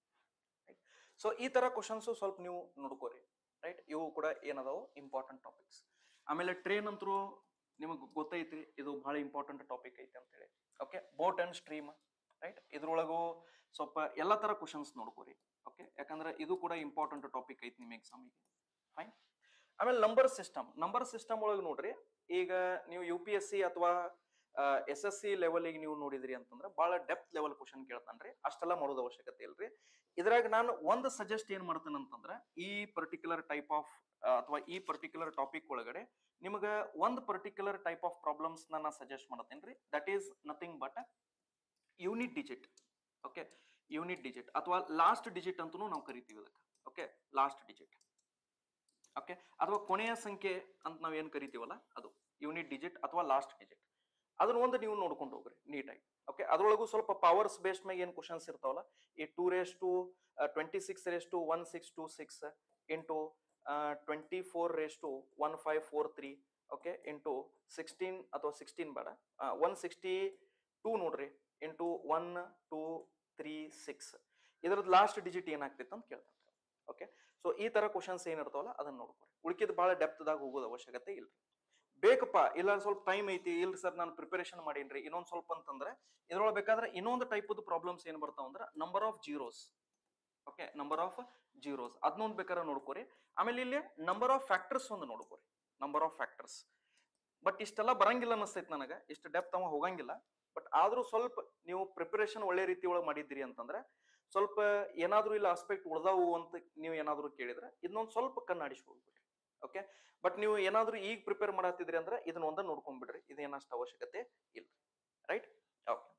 ಸೊ ಈ ತರ ಕ್ವಶನ್ಸ್ ಸ್ವಲ್ಪ ನೀವು ನೋಡ್ಕೋರಿ ರೈಟ್ ಇವು ಕೂಡ ಏನದಾವು ಇಂಪಾರ್ಟೆಂಟ್ ಟಾಪಿಕ್ಸ್ ಆಮೇಲೆ ಟ್ರೈನ್ ಅಂತರೂ ನಿಮಗೆ ಗೊತ್ತೈತ್ರಿ ಇದು ಬಹಳ ಇಂಪಾರ್ಟೆಂಟ್ ಟಾಪಿಕ್ ಐತಿ ಅಂತೇಳಿ okay boat and stream right ಇದ್ರೊಳಗೂ ಸ್ವಲ್ಪ ಎಲ್ಲ ತರ ಕ್ವಶನ್ಸ್ ನೋಡ್ಕೋರಿ ಓಕೆ ಯಾಕಂದ್ರೆ ಇದು ಕೂಡ ಇಂಪಾರ್ಟೆಂಟ್ ಟಾಪಿಕ್ ಐತಿ ನಿಮ್ಮ ಎಕ್ಸಾಮಿಗೆ ಫೈನ್ ಆಮೇಲೆ ನಂಬರ್ ಸಿಸ್ಟಮ್ ನಂಬರ್ ಸಿಸ್ಟಮ್ ಒಳಗೆ ನೋಡ್ರಿ ಈಗ ನೀವು ಯು ಪಿ ಎಸ್ ಸಿ ಅಥವಾ ಎಸ್ ಎಸ್ ಸಿ ಲೆವೆಲಿಗೆ ನೀವು ನೋಡಿದ್ರಿ ಅಂತಂದ್ರೆ ಬಹಳ ಡೆಪ್ತ್ ಲೆವೆಲ್ ಕ್ವಶನ್ ಕೇಳ್ತಾನ್ರಿ ಅಷ್ಟೆಲ್ಲ ಮಾಡೋದು ಅವಶ್ಯಕತೆ ಇಲ್ರಿ ಇದ್ರಾಗ ನಾನು ಒಂದು ಸಜೆಸ್ಟ್ ಏನ್ ಮಾಡ್ತೇನೆ ಅಂತಂದ್ರೆ ಈ ಪರ್ಟಿಕ್ಯುಲರ್ ಟೈಪ್ ಆಫ್ ಅಥವಾ ಈ ಪರ್ಟಿಕ್ಯುಲರ್ ಟಾಪಿಕ್ ಒಳಗಡೆ ನಿಮಗ ಒಂದು ಪರ್ಟಿಕ್ಯುಲರ್ ಟೈಪ್ ಆಫ್ ಪ್ರಾಬ್ಲಮ್ಸ್ ನಾನು ಸಜೆಸ್ಟ್ ಮಾಡತ್ತೇನೆ ರೀ that is nothing but unit digit okay unit digit ಅಥವಾ ಲಾಸ್ಟ್ ಡಿಜಿಟ್ ಅಂತೂ ನಾವು ಕರಿತೀವಿ ಅದಕ್ಕೆ ಓಕೆ ಲಾಸ್ಟ್ ಡಿಜಿಟ್ ಓಕೆ ಅಥವಾ ಕೊನೆಯ ಸಂಖ್ಯೆ ಅಂತ ನಾವ್ ಏನ್ ಕರಿತೀವಲ್ಲ ಅದು ಯೂನಿಟ್ ಡಿಜಿಟ್ ಅಥವಾ ಲಾಸ್ಟ್ ಡಿಜಿಟ್ ಅದನ್ನ ಒಂದು ನೀವು ನೋಡ್ಕೊಂಡು ಹೋಗ್ರಿ ನೀಟಾಗಿ ಓಕೆ ಅದ್ರೊಳಗೂ ಸ್ವಲ್ಪ ಪವರ್ಸ್ ಬೇಸ್ಡ್ ಮೇಲೆ ಏನ್ ಕ್ವಶನ್ಸ್ ಇರ್ತಾವಲ್ಲ ಈ two raise to twenty six raise to one six two six into twenty four raise to one five four three okay into sixteen ಅಥವಾ ಸಿಕ್ಸ್ಟೀನ್ ಬೇಡ ಒನ್ ಸಿಕ್ಸ್ಟಿ ಟೂ ನೋಡ್ರಿ into one two three six ಇದ್ರದ್ದು last digit ಏನಾಗ್ತಿತ್ತು ಅಂತ ಕೇಳ್ತಾನೆ okay so ಈ ತರ questions ಏನಿರ್ತಾವಲ್ಲ ಅದನ್ನ ನೋಡ್ಕೊರಿ ಉಳಿಕಿದ ಬಹಳ ಡೆಪ್ತ್ದಾಗ ಹೋಗೋದು ಅವಶ್ಯಕತೆ ಇಲ್ಲ ಬೇಕಪ್ಪ ಇಲ್ಲ ಸ್ವಲ್ಪ ಟೈಮ್ ಐತಿ ಇಲ್ಲ ಸರ್ ನಾನು ಪ್ರಿಪರೇಷನ್ ಮಾಡೀನ್ರಿ ಇನ್ನೊಂದ್ ಸ್ವಲ್ಪ ಅಂತಂದ್ರೆ ಇದ್ರೊಳಗೆ ಬೇಕಾದ್ರೆ ಇನ್ನೊಂದು ಟೈಪ್ ಪ್ರಾಬ್ಲಮ್ಸ್ ಏನ್ ಬರ್ತಾವ ಅಂದ್ರೆ number of zeros okay number of zeros ಅದನ್ನೊಂದು ಬೇಕಾದ್ರೆ ನೋಡ್ಕೋರಿ ಆಮೇಲೆ ಇಲ್ಲಿ ನಂಬರ್ ಆಫ್ ಫ್ಯಾಕ್ಟರ್ಸ್ ಒಂದು ನೋಡ್ಕೋರಿ ನಂಬರ್ ಆಫ್ ಫ್ಯಾಕ್ಟರ್ಸ್ ಬಟ್ ಇಷ್ಟೆಲ್ಲ ಬರಂಗಿಲ್ಲ ಅನಿಸ್ತೈತಿ ನನಗೆ ಇಷ್ಟು ಡೆಪ್ತ್ ಅವ ಹೋಗಂಗಿಲ್ಲ ಬಟ್ ಆದ್ರೂ ಸ್ವಲ್ಪ ನೀವು ಪ್ರಿಪರೇಷನ್ ಒಳ್ಳೆ ರೀತಿ ಒಳಗೆ ಮಾಡಿದ್ದೀರಿ ಅಂತಂದ್ರೆ ಸ್ವಲ್ಪ ಏನಾದ್ರೂ ಇಲ್ಲ ಆಸ್ಪೆಕ್ಟ್ ಉಳ್ದಾವು ಅಂತ ನೀವು ಏನಾದ್ರೂ ಕೇಳಿದ್ರೆ ಇದನ್ನೊಂದು ಸ್ವಲ್ಪ ಕಣ್ಣಾಡಿಸಿ ಹೋಗ್ಬಿಡ್ರಿ ಓಕೆ ಬಟ್ ನೀವು ಏನಾದ್ರೂ ಈಗ ಪ್ರಿಪೇರ್ ಮಾಡತ್ತಿದ್ರಿ ಅಂದ್ರೆ ಇದನ್ನ ಒಂದ ನೋಡ್ಕೊಂಡ್ಬಿಡ್ರಿ ಇದೇನಷ್ಟು ಅವಶ್ಯಕತೆ ಇಲ್ಲ ರೈಟ್ ಓಕೆ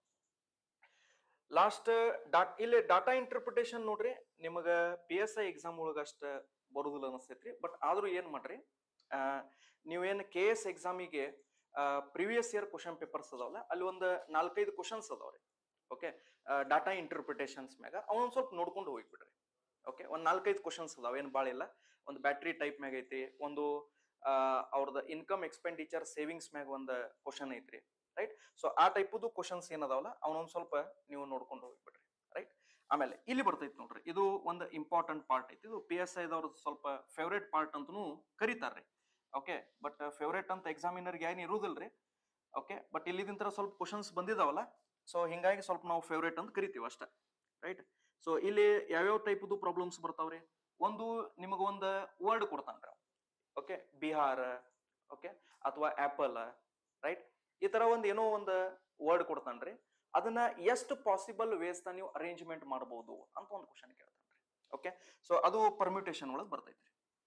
ಲಾಸ್ಟ್ ಡಾಟ್ ಇಲ್ಲಿ ಡಾಟಾ ಇಂಟರ್ಪ್ರಿಟೇಷನ್ ನೋಡ್ರಿ ನಿಮಗ ಪಿ ಎಸ್ ಐ ಎಕ್ಸಾಮ್ ಒಳಗ ಅಷ್ಟ ಬರುದಿಲ್ಲ ಅನಿಸ್ತೈತ್ರಿ ಬಟ್ ಆದ್ರೂ ಏನ್ ಮಾಡ್ರಿ ಆ, ನೀವೇನ್ ಕೆ ಎಸ್ ಎಕ್ಸಾಮಿಗೆ ಪ್ರಿವಿಯಸ್ ಇಯರ್ ಕ್ವಶನ್ ಪೇಪರ್ಸ್ ಅದಾವಲ್ಲ ಅಲ್ಲಿ ಒಂದು ನಾಲ್ಕೈದು ಕ್ವಶನ್ಸ್ ಅದಾವ್ರಿ ಓಕೆ ಡಾಟಾ ಇಂಟರ್ಪ್ರಿಟೇಷನ್ಸ್ ಮ್ಯಾಗ ಅವನೊಂದ್ ಸ್ವಲ್ಪ ನೋಡ್ಕೊಂಡು ಹೋಗ್ಬಿಡ್ರಿ ಓಕೆ ಒಂದ್ ನಾಲ್ಕೈದು ಕ್ವಶನ್ಸ್ ಅದಾವ ಏನ್ ಭಾಳ ಇಲ್ಲ ಒಂದು ಬ್ಯಾಟ್ರಿ ಟೈಪ್ ಮ್ಯಾಗ ಐತಿ ಒಂದು ಆ, ಅವ್ರದ್ದು ಇನ್ಕಮ್ ಎಕ್ಸ್ಪೆಂಡಿಚರ್ ಸೇವಿಂಗ್ಸ್ ಮ್ಯಾಗ ಒಂದು ಕ್ವಶನ್ ಐತ್ರಿ ರೈಟ್ ಸೊ ಆ ಟೈಪದು ಕ್ವಶನ್ಸ್ ಏನದಾವಲ್ಲ ಅವನೊಂದ್ ಸ್ವಲ್ಪ ನೀವು ನೋಡ್ಕೊಂಡು ಹೋಗ್ಬಿಡ್ರಿ ರೈಟ್ ಆಮೇಲೆ ಇಲ್ಲಿ ಬರ್ತೈತಿ ನೋಡ್ರಿ ಇದು ಒಂದು ಇಂಪಾರ್ಟೆಂಟ್ ಪಾರ್ಟ್ ಐತಿ ಇದು ಪಿ ಎಸ್ ಐದವ್ರದ್ದು ಸ್ವಲ್ಪ ಫೇವ್ರೇಟ್ ಪಾರ್ಟ್ ಅಂತನೂ ಕರೀತಾರ್ರಿ ಓಕೆ ಬಟ್ ಫೇವ್ರೇಟ್ ಅಂತ ಎಕ್ಸಾಮಿನರ್ಗೆ ಏನು ಇರುವುದಿಲ್ರಿ ಓಕೆ ಬಟ್ ಇಲ್ಲಿದಿಂತ್ರ ಸ್ವಲ್ಪ ಕ್ವಶನ್ಸ್ ಬಂದಿದಾವಲ್ಲ ಸೊ ಹಿಂಗಾಗಿ ಸ್ವಲ್ಪ ನಾವು ಫೇವ್ರೇಟ್ ಅಂತ ಕರಿತೀವಿ ಅಷ್ಟೇ ರೈಟ್ ಸೊ ಇಲ್ಲಿ ಯಾವ್ಯಾವ ಟೈಪ್ದು ಪ್ರಾಬ್ಲಮ್ಸ್ ಬರ್ತಾವ್ರಿ ಒಂದು ನಿಮಗ ಒಂದು ವರ್ಡ್ ಕೊಡ್ತಾನ್ರಿ ಓಕೆ ಬಿಹಾರ ಓಕೆ ಅಥವಾ ಆಪಲ್ ರೈಟ್ ಈ ತರ ಒಂದ್ ಏನೋ ಒಂದು ವರ್ಡ್ ಕೊಡ್ತಾನ್ರಿ ಅದನ್ನ ಎಷ್ಟು ಪಾಸಿಬಲ್ ವೇಸ್ ನೀವು ಅರೇಂಜ್ಮೆಂಟ್ ಮಾಡಬಹುದು ಅಂತ ಒಂದು ಕ್ವಶನ್ ಕೇಳ್ತಾನ್ರಿ ಓಕೆ ಸೊ ಅದು ಪರ್ಮ್ಯೂಟೇಷನ್ ಒಳಗೆ ಬರ್ತೈತ್ರಿ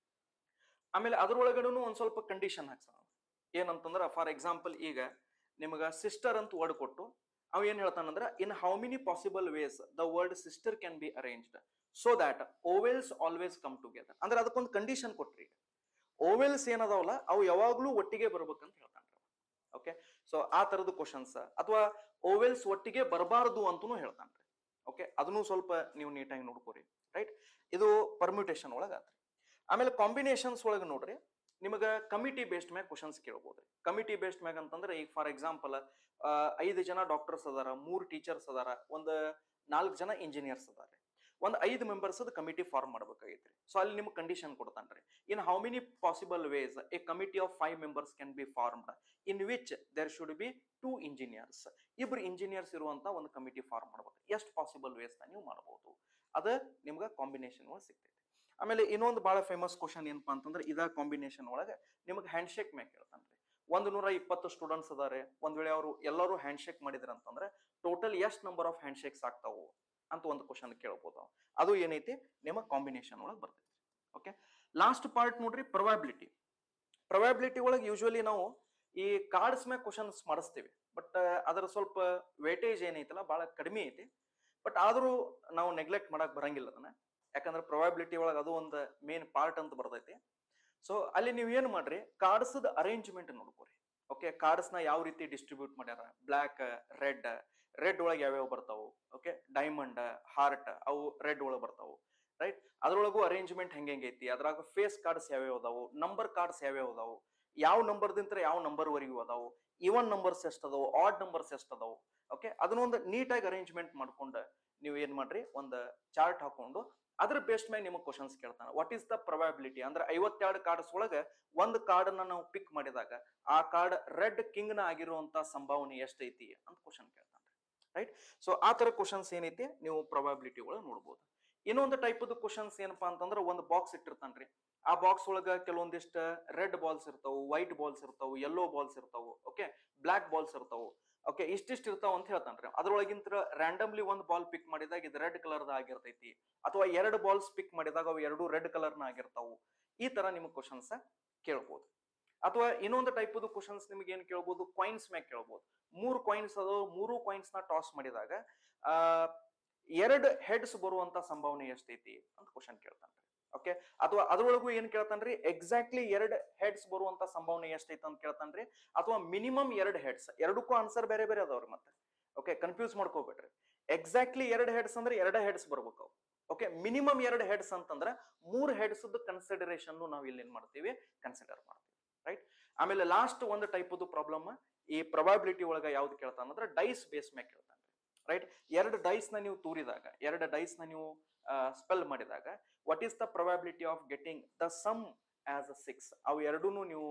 ಆಮೇಲೆ ಅದ್ರೊಳಗಡೆನು ಒಂದ್ ಸ್ವಲ್ಪ ಕಂಡೀಷನ್ ಹಾಕ್ಸಾನ ಏನಂತಂದ್ರ ಫಾರ್ ಎಕ್ಸಾಂಪಲ್ ಈಗ ನಿಮಗ ಸಿಸ್ಟರ್ ಅಂತ ವರ್ಡ್ ಕೊಟ್ಟು ಅವ ಏನ್ ಹೇಳ್ತಾನಂದ್ರ in how many possible ways the word sister can be arranged so that vowels always come together ಅಂದ್ರೆ ಅದಕ್ಕೊಂದು ಕಂಡೀಷನ್ ಕೊಟ್ರಿ ಈಗ ಓವೆಲ್ಸ್ ಏನದಾವಲ್ಲ ಅವು ಯಾವಾಗ್ಲೂ ಒಟ್ಟಿಗೆ ಬರ್ಬೇಕಂತ ಹೇಳ್ತಾನ್ರಿ ಓಕೆ ಸೊ ಆ ತರದ ಕ್ವಶನ್ಸ್ ಅಥವಾ ಓವೆಲ್ಸ್ ಒಟ್ಟಿಗೆ ಬರಬಾರದು ಅಂತನೂ ಹೇಳ್ತಾನ್ರಿ ಓಕೆ ಅದನ್ನು ಸ್ವಲ್ಪ ನೀವು ನೀಟಾಗಿ ನೋಡ್ಕೋರಿ ರೈಟ್ ಇದು ಪರ್ಮ್ಯೂಟೇಷನ್ ಒಳಗ ಆತ್ರಿ ಆಮೇಲೆ ಕಾಂಬಿನೇಷನ್ಸ್ ಒಳಗೆ ನೋಡ್ರಿ ನಿಮಗ ಕಮಿಟಿ ಬೇಸ್ಡ್ ಮ್ಯಾಗ ಕ್ವಶನ್ಸ್ ಕೇಳ್ಬೋದ್ರಿ ಕಮಿಟಿ ಬೇಸ್ಡ್ ಮ್ಯಾಗ ಅಂತಂದ್ರೆ ಈಗ ಫಾರ್ ಎಕ್ಸಾಂಪಲ್ ಐದು ಜನ ಡಾಕ್ಟರ್ಸ್ ಅದಾರ ಮೂರ್ ಟೀಚರ್ಸ್ ಅದಾರ ಒಂದ್ ನಾಲ್ಕು ಜನ ಇಂಜಿನಿಯರ್ಸ್ ಅದಾರ ಒಂದ್ ಐದು ಮೆಂಬರ್ಸ್ ಕಮಿಟಿ ಫಾರ್ಮ್ ಮಾಡ್ಬೇಕಾಗೈತ್ರಿ ಸೊ ಅಲ್ಲಿ ನಿಮ್ಗೆ ಕಂಡೀಷನ್ ಕೊಡ್ತಾನ್ರಿ in how many possible ways a committee of five members can be formed in which there should be two engineers ಇಬ್ರು ಇಂಜಿನಿಯರ್ಸ್ ಇರುವಂತ ಒಂದು ಕಮಿಟಿ ಫಾರ್ಮ್ ಮಾಡ್ಬೇಕು ಎಷ್ಟು ಪಾಸಿಬಲ್ ವೇಸ್ ನೀವು ಮಾಡಬಹುದು ಅದ ನಿಮ್ಗೆ ಕಾಂಬಿನೇಷನ್ ಒಳಗೆ ಸಿಗ್ತೈತಿ ಆಮೇಲೆ ಇನ್ನೊಂದು ಬಹಳ ಫೇಮಸ್ ಕ್ವಶನ್ ಏನಪ್ಪಾ ಅಂತಂದ್ರೆ ಇದ ಕಾಂಬಿನೇಷನ್ ಒಳಗೆ ನಿಮ್ಗೆ ಹ್ಯಾಂಡ್ ಶೇಕ್ ಮ್ಯಾಗ ಕೇಳ್ತಾನ್ರಿ ಒಂದ್ ನೂರ ಇಪ್ಪತ್ತು ಸ್ಟೂಡೆಂಟ್ಸ್ ಅದಾರೆ ಒಂದ್ ವೇಳೆ ಅವರು ಎಲ್ಲರೂ ಹ್ಯಾಂಡ್ ಶೇಕ್ ಮಾಡಿದ್ರ ಅಂತಂದ್ರೆ ಟೋಟಲ್ ಎಷ್ಟ್ ನಂಬರ್ ಆಫ್ ಹ್ಯಾಂಡ್ ಶೇಕ್ಸ್ ಆಗ್ತಾವು ಅಂತ ಒಂದು ಕ್ವಶನ್ ಕೇಳ್ಬೋದು ನಾವು. ಅದು ಏನೈತಿ ನಿಮ್ಮ ಕಾಂಬಿನೇಷನ್ ಒಳಗೆ ಬರ್ತೈತಿ ಓಕೆ ಲಾಸ್ಟ್ ಪಾರ್ಟ್ ನೋಡ್ರಿ ಪ್ರೊಬ್ಯಾಬಿಲಿಟಿ ಪ್ರೊಬ್ಯಾಬಿಲಿಟಿ ಒಳಗೆ ಯೂಶುವಲಿ ನಾವು ಈ ಕಾರ್ಡ್ಸ್ ಮ್ಯಾಗ ಕ್ವಶನ್ಸ್ ಮಾಡಿಸ್ತೀವಿ ಬಟ್ ಅದರ ಸ್ವಲ್ಪ ವೇಟೇಜ್ ಏನೈತಲ್ಲ ಬಹಳ ಕಡಿಮೆ ಐತಿ ಬಟ್ ಆದ್ರೂ ನಾವು ನೆಗ್ಲೆಕ್ಟ್ ಮಾಡಕ್ ಬರಂಗಿಲ್ಲ ಅದನ್ನ ಯಾಕಂದ್ರೆ ಪ್ರೊಬ್ಯಾಬಿಲಿಟಿ ಒಳಗೆ ಅದು ಒಂದು ಮೇನ್ ಪಾರ್ಟ್ ಅಂತ ಬರ್ತೈತಿ ಸೊ ಅಲ್ಲಿ ನೀವು ಏನ್ ಮಾಡ್ರಿ ಕಾರ್ಡ್ಸ್ ಅರೇಂಜ್ಮೆಂಟ್ ನೋಡ್ಕೋರಿ ಓಕೆ ಕಾರ್ಡ್ಸ್ ನ ಯಾವ ರೀತಿ ಡಿಸ್ಟ್ರಿಬ್ಯೂಟ್ ಮಾಡ್ಯಾರ ಬ್ಲಾಕ್ ರೆಡ್ ರೆಡ್ ಒಳಗೆ ಯಾವ್ಯಾವ ಬರ್ತಾವು ಓಕೆ ಡೈಮಂಡ್ ಹಾರ್ಟ್ ಅವು ರೆಡ್ ಒಳಗೆ ಬರ್ತಾವು ರೈಟ್ ಅದ್ರೊಳಗೂ ಅರೇಂಜ್ಮೆಂಟ್ ಹೆಂಗೆ ಐತಿ ಅದ್ರಾಗ ಫೇಸ್ ಕಾರ್ಡ್ಸ್ ಯಾವ್ಯಾವ ಅದಾವು ನಂಬರ್ ಕಾರ್ಡ್ಸ್ ಯಾವ್ಯಾವ ಅದಾವು ಯಾವ ನಂಬರ್ದಿಂತ್ರ ಯಾವ ನಂಬರ್ ವರೆಗೂ ಅದಾವು ಇವನ್ ನಂಬರ್ಸ್ ಎಷ್ಟು ಅದಾವು ಆಡ್ ನಂಬರ್ಸ್ ಎಷ್ಟು ಅದಾವು ಓಕೆ ಅದನ್ನೊಂದು ನೀಟಾಗಿ ಅರೇಂಜ್ಮೆಂಟ್ ಮಾಡ್ಕೊಂಡು ನೀವು ಏನ್ ಮಾಡ್ರಿ ಒಂದು ಚಾರ್ಟ್ ಹಾಕೊಂಡು ಅದ್ರ ಬೇಸ್ಡ್ ಮೇಲೆ ನಿಮಗೆ ಕ್ವಶನ್ಸ್ ಕೇಳ್ತಾನೆ ವಾಟ್ ಈಸ್ ದ ಪ್ರೊಬ್ಯಾಬಿಲಿಟಿ ಅಂದ್ರೆ ಐವತ್ತೆರಡು ಕಾರ್ಡ್ಸ್ ಒಳಗೆ ಒಂದು ಕಾರ್ಡ್ ಅನ್ನ ನಾವು ಪಿಕ್ ಮಾಡಿದಾಗ ಆ ಕಾರ್ಡ್ ರೆಡ್ ಕಿಂಗ್ ನ ಆಗಿರುವಂತ ಸಂಭಾವನೆ ಎಷ್ಟೈತಿ ಅಂತ ಕ್ವಶನ್ ಕೇಳ್ತಾನೆ ರೈಟ್ ಸೊ ಆ ತರ ಕ್ವಶನ್ಸ್ ಏನೈತಿ ನೀವು ಪ್ರೊಬ್ಯಾಬಿಲಿಟಿ ಒಳಗೆ ನೋಡ್ಬೋದು ಇನ್ನೊಂದು ಟೈಪದ ಕ್ವಶನ್ಸ್ ಏನಪ್ಪಾ ಅಂತಂದ್ರ ಒಂದು ಬಾಕ್ಸ್ ಇಟ್ಟಿರ್ತಾನ್ರಿ ಆ ಬಾಕ್ಸ್ ಒಳಗ ಕೆಲವೊಂದಿಷ್ಟ ರೆಡ್ ಬಾಲ್ಸ್ ಇರ್ತಾವು ವೈಟ್ ಬಾಲ್ಸ್ ಇರ್ತಾವು ಯೆಲ್ಲೋ ಬಾಲ್ಸ್ ಇರ್ತಾವು ಓಕೆ ಬ್ಲಾಕ್ ಬಾಲ್ಸ್ ಇರ್ತಾವು ಓಕೆ ಇಷ್ಟಿಷ್ಟು ಇರ್ತಾವ ಅಂತ ಹೇಳ್ತಾನ್ರಿ ಅದ್ರೊಳಗಿಂತ ರ್ಯಾಂಡಮ್ಲಿ ಒಂದು ಬಾಲ್ ಪಿಕ್ ಮಾಡಿದಾಗ ಇದು ರೆಡ್ ಕಲರ್ದ ಆಗಿರ್ತೈತಿ ಅಥವಾ ಎರಡು ಬಾಲ್ಸ್ ಪಿಕ್ ಮಾಡಿದಾಗ ಅವು ಎರಡು ರೆಡ್ ಕಲರ್ನ ಆಗಿರ್ತಾವು ಈ ತರ ನಿಮ್ಗೆ ಕ್ವಶನ್ಸ್ ಕೇಳ್ಬೋದು ಅಥವಾ ಇನ್ನೊಂದು ಟೈಪದು ಕ್ವಶನ್ಸ್ ನಿಮ್ಗೆ ಏನ್ ಕೇಳ್ಬೋದು ಕಾಯಿನ್ಸ್ ಮ್ಯಾಗ ಕೇಳ್ಬೋದು ಮೂರು ಕಾಯಿನ್ಸ್ ಅದು ಮೂರು ಕಾಯಿನ್ಸ್ ನ ಟಾಸ್ ಮಾಡಿದಾಗ ಆ ಎರಡು ಹೆಡ್ಸ್ ಬರುವಂತ ಸಂಭಾವನೆ ಎಷ್ಟೈತಿ ಅಂತ ಕ್ವಶನ್ ಕೇಳ್ತಾನ್ರಿ ಓಕೆ ಅಥವಾ ಅದ್ರೊಳಗೂ ಏನ್ ಕೇಳ್ತಾನ್ರಿ ಎಕ್ಸಾಕ್ಟ್ಲಿ ಎರಡು ಹೆಡ್ಸ್ ಬರುವಂತ ಸಂಭಾವನೆ ಎಷ್ಟೈತೆ ಅಂತ ಕೇಳ್ತಾನ್ರಿ ಅಥವಾ ಮಿನಿಮಮ್ ಎರಡು ಹೆಡ್ಸ್ ಎರಡಕ್ಕೂ ಆನ್ಸರ್ ಬೇರೆ ಬೇರೆ ಅದಾವ್ರಿ ಮತ್ತೆ ಓಕೆ ಕನ್ಫ್ಯೂಸ್ ಮಾಡ್ಕೋಬೇಡ್ರಿ ಎಕ್ಸಾಕ್ಟ್ಲಿ ಎರಡು ಹೆಡ್ಸ್ ಅಂದ್ರೆ ಎರಡೇ ಹೆಡ್ಸ್ ಬರ್ಬೇಕು ಓಕೆ ಮಿನಿಮಮ್ ಎರಡು ಹೆಡ್ಸ್ ಅಂತಂದ್ರೆ ಮೂರ್ ಹೆಡ್ಸ್ ಕನ್ಸಿಡರೇಷನ್ ನಾವು ಇಲ್ಲಿ ಏನ್ ಮಾಡ್ತೀವಿ ಕನ್ಸಿಡರ್ ಮಾಡ್ತೀವಿ ರೈಟ್ ಆಮೇಲೆ ಲಾಸ್ಟ್ ಒಂದು ಟೈಪದು ಪ್ರಾಬ್ಲಮ್ ಈ ಪ್ರೊಬಾಬಿಲಿಟಿ ಒಳಗ ಯಾವ್ದು ಕೇಳ್ತಾನ ಅಂದ್ರೆ ಡೈಸ್ ಬೇಸ್ ಮ್ಯಾಗ ಕೇಳ್ತಾನೆ ರೈಟ್ ಎರಡು ಡೈಸ್ ನ ನೀವು ತೂರಿದಾಗ ಎರಡು ಡೈಸ್ ನ ನೀವು ಸ್ಪೆಲ್ ಮಾಡಿದಾಗ what is the probability of getting the sum as a six ಅವು ಎರಡೂ ನೀವು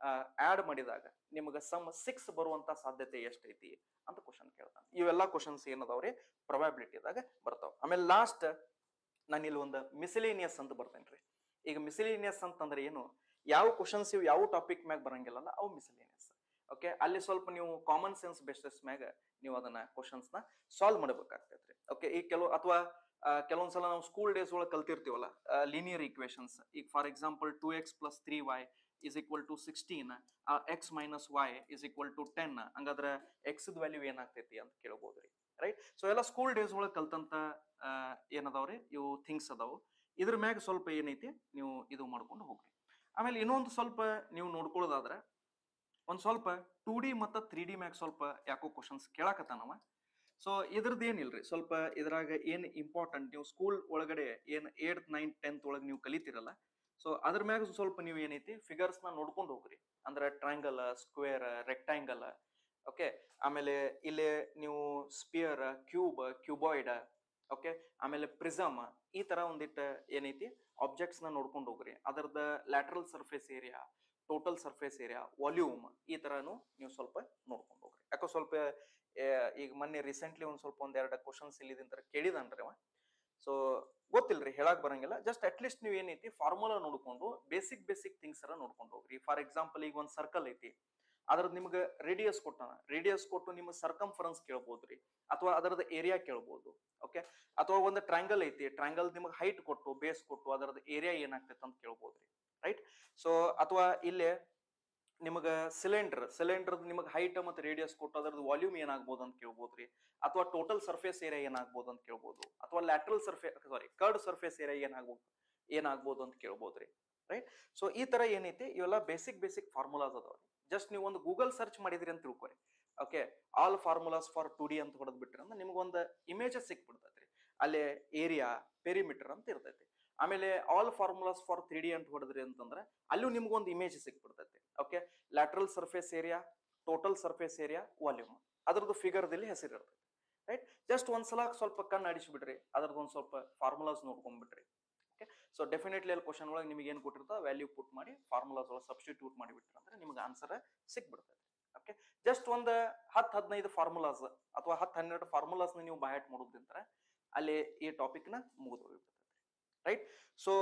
ಆಡ್ ಮಾಡಿದಾಗ ನಿಮಗೆ ಸಮ್ ಸಿಕ್ಸ್ ಬರುವಂತ ಸಾಧ್ಯತೆ ಎಷ್ಟೈತಿ ಅಂತ ಕ್ವಶನ್ ಕೇಳ್ತಾನೆ ಇವೆಲ್ಲ ಕ್ವಶನ್ಸ್ ಏನದಾವ್ರಿ ಪ್ರೊಬಾಬಿಲಿಟಿದಾಗ ಬರ್ತಾವ ಆಮೇಲೆ ಲಾಸ್ಟ್ ನಾನು ಇಲ್ಲಿ ಒಂದು ಮಿಸಿಲೇನಿಯಸ್ ಅಂತ ಬರ್ತೇನ್ರಿ ಈಗ ಮಿಸಿಲೇನಿಯಸ್ ಅಂತಂದ್ರೆ ಏನು ಯಾವ ಕ್ವಶನ್ಸ್ ಇವು ಯಾವ ಟಾಪಿಕ್ ಮ್ಯಾಗ ಬರಂಗಿಲ್ಲಲ್ಲ ಅವು ಮಿಸಿಲೇನಿಯಸ್ ಓಕೆ ಅಲ್ಲಿ ಸ್ವಲ್ಪ ನೀವು ಕಾಮನ್ ಸೆನ್ಸ್ ಬೇಸಿಸ್ ಮ್ಯಾಗ ನೀವು ಅದನ್ನ ಕ್ವಶನ್ಸ್ ನ ಸಾಲ್ವ್ ಮಾಡಬೇಕಾಗ್ತೈತ್ರಿ ಓಕೆ ಈ ಕೆಲವು ಅಥವಾ ಕೆಲವೊಂದ್ಸಲ ನಾವು ಸ್ಕೂಲ್ ಡೇಸ್ ಒಳಗೆ ಕಲ್ತಿರ್ತೀವಲ್ಲ ಲೀನಿಯರ್ ಈಕ್ವೇಶನ್ಸ್ ಈಗ for example two x plus three y is equal to sixteen x minus y is equal to ten ಹಂಗಾದ್ರೆ ಎಕ್ಸ್ ವ್ಯಾಲ್ಯೂ ಏನಾಗ್ತೈತಿ ಅಂತ ಕೇಳ್ಬೋದ್ರಿ ರೈಟ್ ಸೊ ಎಲ್ಲ ಸ್ಕೂಲ್ ಡೇಸ್ ಒಳಗೆ ಕಲ್ತಂತ ಏನದಾವ್ರಿ ಇವು ಥಿಂಗ್ಸ್ ಅದಾವು ಇದ್ರ ಮ್ಯಾಗ ಸ್ವಲ್ಪ ಏನೈತಿ ನೀವು ಇದು ಮಾಡ್ಕೊಂಡು ಹೋಗ್ರಿ ಆಮೇಲೆ ಇನ್ನೊಂದು ಸ್ವಲ್ಪ ನೀವು ನೋಡ್ಕೊಳ್ಳೋದಾದ್ರೆ ಒಂದ್ ಸ್ವಲ್ಪ ಟೂ ಡಿ ಮತ್ತು ತ್ರೀ ಡಿ ಮ್ಯಾಗ ಸ್ವಲ್ಪ ಯಾಕೋ ಕ್ವಶನ್ಸ್ ಕೇಳಾಕತ್ತಾನವ ಸೊ ಇದ್ರದ್ದು ಏನಿಲ್ರಿ ಸ್ವಲ್ಪ ಇದ್ರಾಗ ಏನ್ ಇಂಪಾರ್ಟೆಂಟ್ ನೀವು ಸ್ಕೂಲ್ ಒಳಗಡೆ ಏನ್ ಏಟ್ ನೈನ್ ಟೆಂತ್ ಒಳಗೆ ನೀವು ಕಲಿತಿರಲ್ಲ ಸೊ ಅದ್ರ ಮ್ಯಾಗ ಸ್ವಲ್ಪ ನೀವು ಏನೈತಿ ಫಿಗರ್ಸ್ ನ ನೋಡ್ಕೊಂಡು ಹೋಗ್ರಿ ಅಂದ್ರೆ ಟ್ರಯಾಂಗಲ್ ಸ್ಕ್ವೇರ್ ರೆಕ್ಟಾಂಗಲ್ ಓಕೆ ಆಮೇಲೆ ಇಲ್ಲಿ ನೀವು ಸ್ಪಿಯರ್ ಕ್ಯೂಬ್ ಕ್ಯೂಬಾಯ್ಡ್ ಓಕೆ ಆಮೇಲೆ ಪ್ರಿಸಮ್ ಈ ತರ ಒಂದಿಟ್ಟು ಏನೈತಿ ಆಬ್ಜೆಕ್ಟ್ಸ್ ನ ನೋಡ್ಕೊಂಡು ಹೋಗ್ರಿ ಅದರದ lateral surface area total surface area volume ಈ ತರನು ನೀವು ಸ್ವಲ್ಪ ನೋಡ್ಕೊಂಡು ಹೋಗ್ರಿ ಯಾಕೋ ಸ್ವಲ್ಪ ಆ, ಈಗ ಮೊನ್ನೆ ರೀಸೆಂಟ್ಲಿ ಒಂದ್ ಸ್ವಲ್ಪ ಒಂದ್ ಎರಡು ಕ್ವಶನ್ಸ್ ಇಲ್ಲಿದಿಂತ ಕೇಳಿದನ್ರಿ ಅವ ಸೊ ಗೊತ್ತಿಲ್ರಿ ಹೇಳಕ್ ಬರಂಗಿಲ್ಲ ಜಸ್ಟ್ ಅಟ್ಲೀಸ್ಟ್ ನೀವು ಏನೈತಿ ಫಾರ್ಮುಲಾ ನೋಡ್ಕೊಂಡು ಬೇಸಿಕ್ ಬೇಸಿಕ್ ಥಿಂಗ್ಸ್ ಅರ ನೋಡ್ಕೊಂಡು ಹೋಗ್ರಿ ಫಾರ್ ಎಕ್ಸಾಂಪಲ್ ಈಗ ಒಂದ್ ಸರ್ಕಲ್ ಐತಿ ಅದ್ರದ್ದು ನಿಮ್ಗೆ ರೇಡಿಯಸ್ ಕೊಟ್ಟಾನ ರೇಡಿಯಸ್ ಕೊಟ್ಟು ನಿಮ್ಗೆ ಸರ್ಕಂಫರೆನ್ಸ್ ಕೇಳ್ಬೋದ್ರಿ ಅಥವಾ ಅದರದ ಏರಿಯಾ ಕೇಳ್ಬೋದು ಓಕೆ ಅಥವಾ ಒಂದು ಟ್ರ್ಯಾಂಗಲ್ ಐತಿ ಟ್ರ್ಯಾಂಗಲ್ ನಿಮಗೆ ಹೈಟ್ ಕೊಟ್ಟು ಬೇಸ್ ಕೊಟ್ಟು ಅದರದ ಏರಿಯಾ ಏನಾಗ್ತೈತೆ ಅಂತ ಕೇಳ್ಬೋದ್ರಿ ರೈಟ್ ಸೊ ಅಥವಾ ಇಲ್ಲೇ ನಿಮಗ ಸಿಲಿಂಡರ್ ಸಿಲಿಂಡರ್ ನಿಮಗೆ ಹೈಟ್ ಮತ್ತು ರೇಡಿಯಸ್ ಕೊಟ್ಟು ಅದರದ್ದು ವಾಲ್ಯೂಮ್ ಏನಾಗ್ಬೋದು ಅಂತ ಕೇಳ್ಬೋದ್ರಿ ಅಥವಾ ಟೋಟಲ್ ಸರ್ಫೇಸ್ ಏರಿಯಾ ಏನಾಗ್ಬೋದು ಅಂತ ಕೇಳ್ಬೋದು ಅಥವಾ lateral surface sorry curved surface area ಏನಾಗ್ಬೋದು ಏನಾಗ್ಬೋದು ಅಂತ ಕೇಳ್ಬೋದ್ರಿ ರೈಟ್ ಸೊ ಈ ತರ ಏನೈತಿ ಇವೆಲ್ಲ ಬೇಸಿಕ್ ಬೇಸಿಕ್ ಫಾರ್ಮುಲಾಸ್ ಅದಾವ್ರಿ ಜಸ್ಟ್ ನೀವು ಒಂದು ಗೂಗಲ್ ಸರ್ಚ್ ಮಾಡಿದ್ರಿ ಅಂತ ತಿಳ್ಕೊರಿ okay all formulas for two D ಅಂತ ಹೊಡೆದ್ ಬಿಟ್ರಿ ಅಂದ್ರೆ ನಿಮ್ಗೊಂದು ಇಮೇಜಸ್ ಸಿಕ್ಬಿಡ್ತೈತ್ರಿ ಅಲ್ಲಿ ಏರಿಯಾ ಪೆರಿಮೀಟರ್ ಅಂತ ಇರ್ತೈತಿ ಆಮೇಲೆ all formulas for three D ಅಂತ ಹೊಡೆದ್ರಿ ಅಂತಂದ್ರೆ ಅಲ್ಲೂ ನಿಮ್ಗೊಂದು ಇಮೇಜ್ ಸಿಕ್ಬಿಡ್ತೈತಿ okay lateral surface area total surface area volume ಅದ್ರದ್ದು ಫಿಗರ್ದಲ್ಲಿ ಹೆಸರು ಇರ್ತೈತಿ ರೈಟ್ ಜಸ್ಟ್ ಒಂದ್ಸಲ ಸ್ವಲ್ಪ ಕಣ್ಣು ಅಡಿಸ್ಬಿಡ್ರಿ ಅದ್ರದ್ದು ಒಂದು ಸ್ವಲ್ಪ ಫಾರ್ಮುಲಾಸ್ ನೋಡ್ಕೊಂಡ್ಬಿಟ್ರಿ ಓಕೆ ಸೊ ಡೆಫಿನೆಟ್ಲಿ ಅಲ್ಲಿ ಕ್ವಶನ್ ಒಳಗೆ ನಿಮಗೆ ಏನು ಕೊಟ್ಟಿರ್ತಾ ವ್ಯಾಲ್ಯೂ ಪುಟ್ ಮಾಡಿ ಫಾರ್ಮುಲಾಸ್ ಒಳಗೆ ಸಬ್ಸ್ಟಿಟ್ಯೂಟ್ ಮಾಡಿಬಿಟ್ರಿ ಅಂದ್ರೆ ನಿಮ್ಗೆ ಆನ್ಸರ್ ಸಿಕ್ಬಿಡ್ತೈತಿ ಓಕೆ ಜಸ್ಟ್ ಒಂದು ಹತ್ತು ಹದಿನೈದು ಫಾರ್ಮುಲಾಸ್ ಅಥವಾ ಹತ್ತು ಹನ್ನೆರಡು ಫಾರ್ಮುಲಾಸ್ ನೀವು ಬಾಯಟ್ ಮಾಡೋದ್ರಿಂದ ಅಲ್ಲಿ ಈ ಟಾಪಿಕ್ನ ಮುಗಿದು ಹೋಗ್ಬಿಡ್ತೈತಿ ರೈಟ್ ಸೊ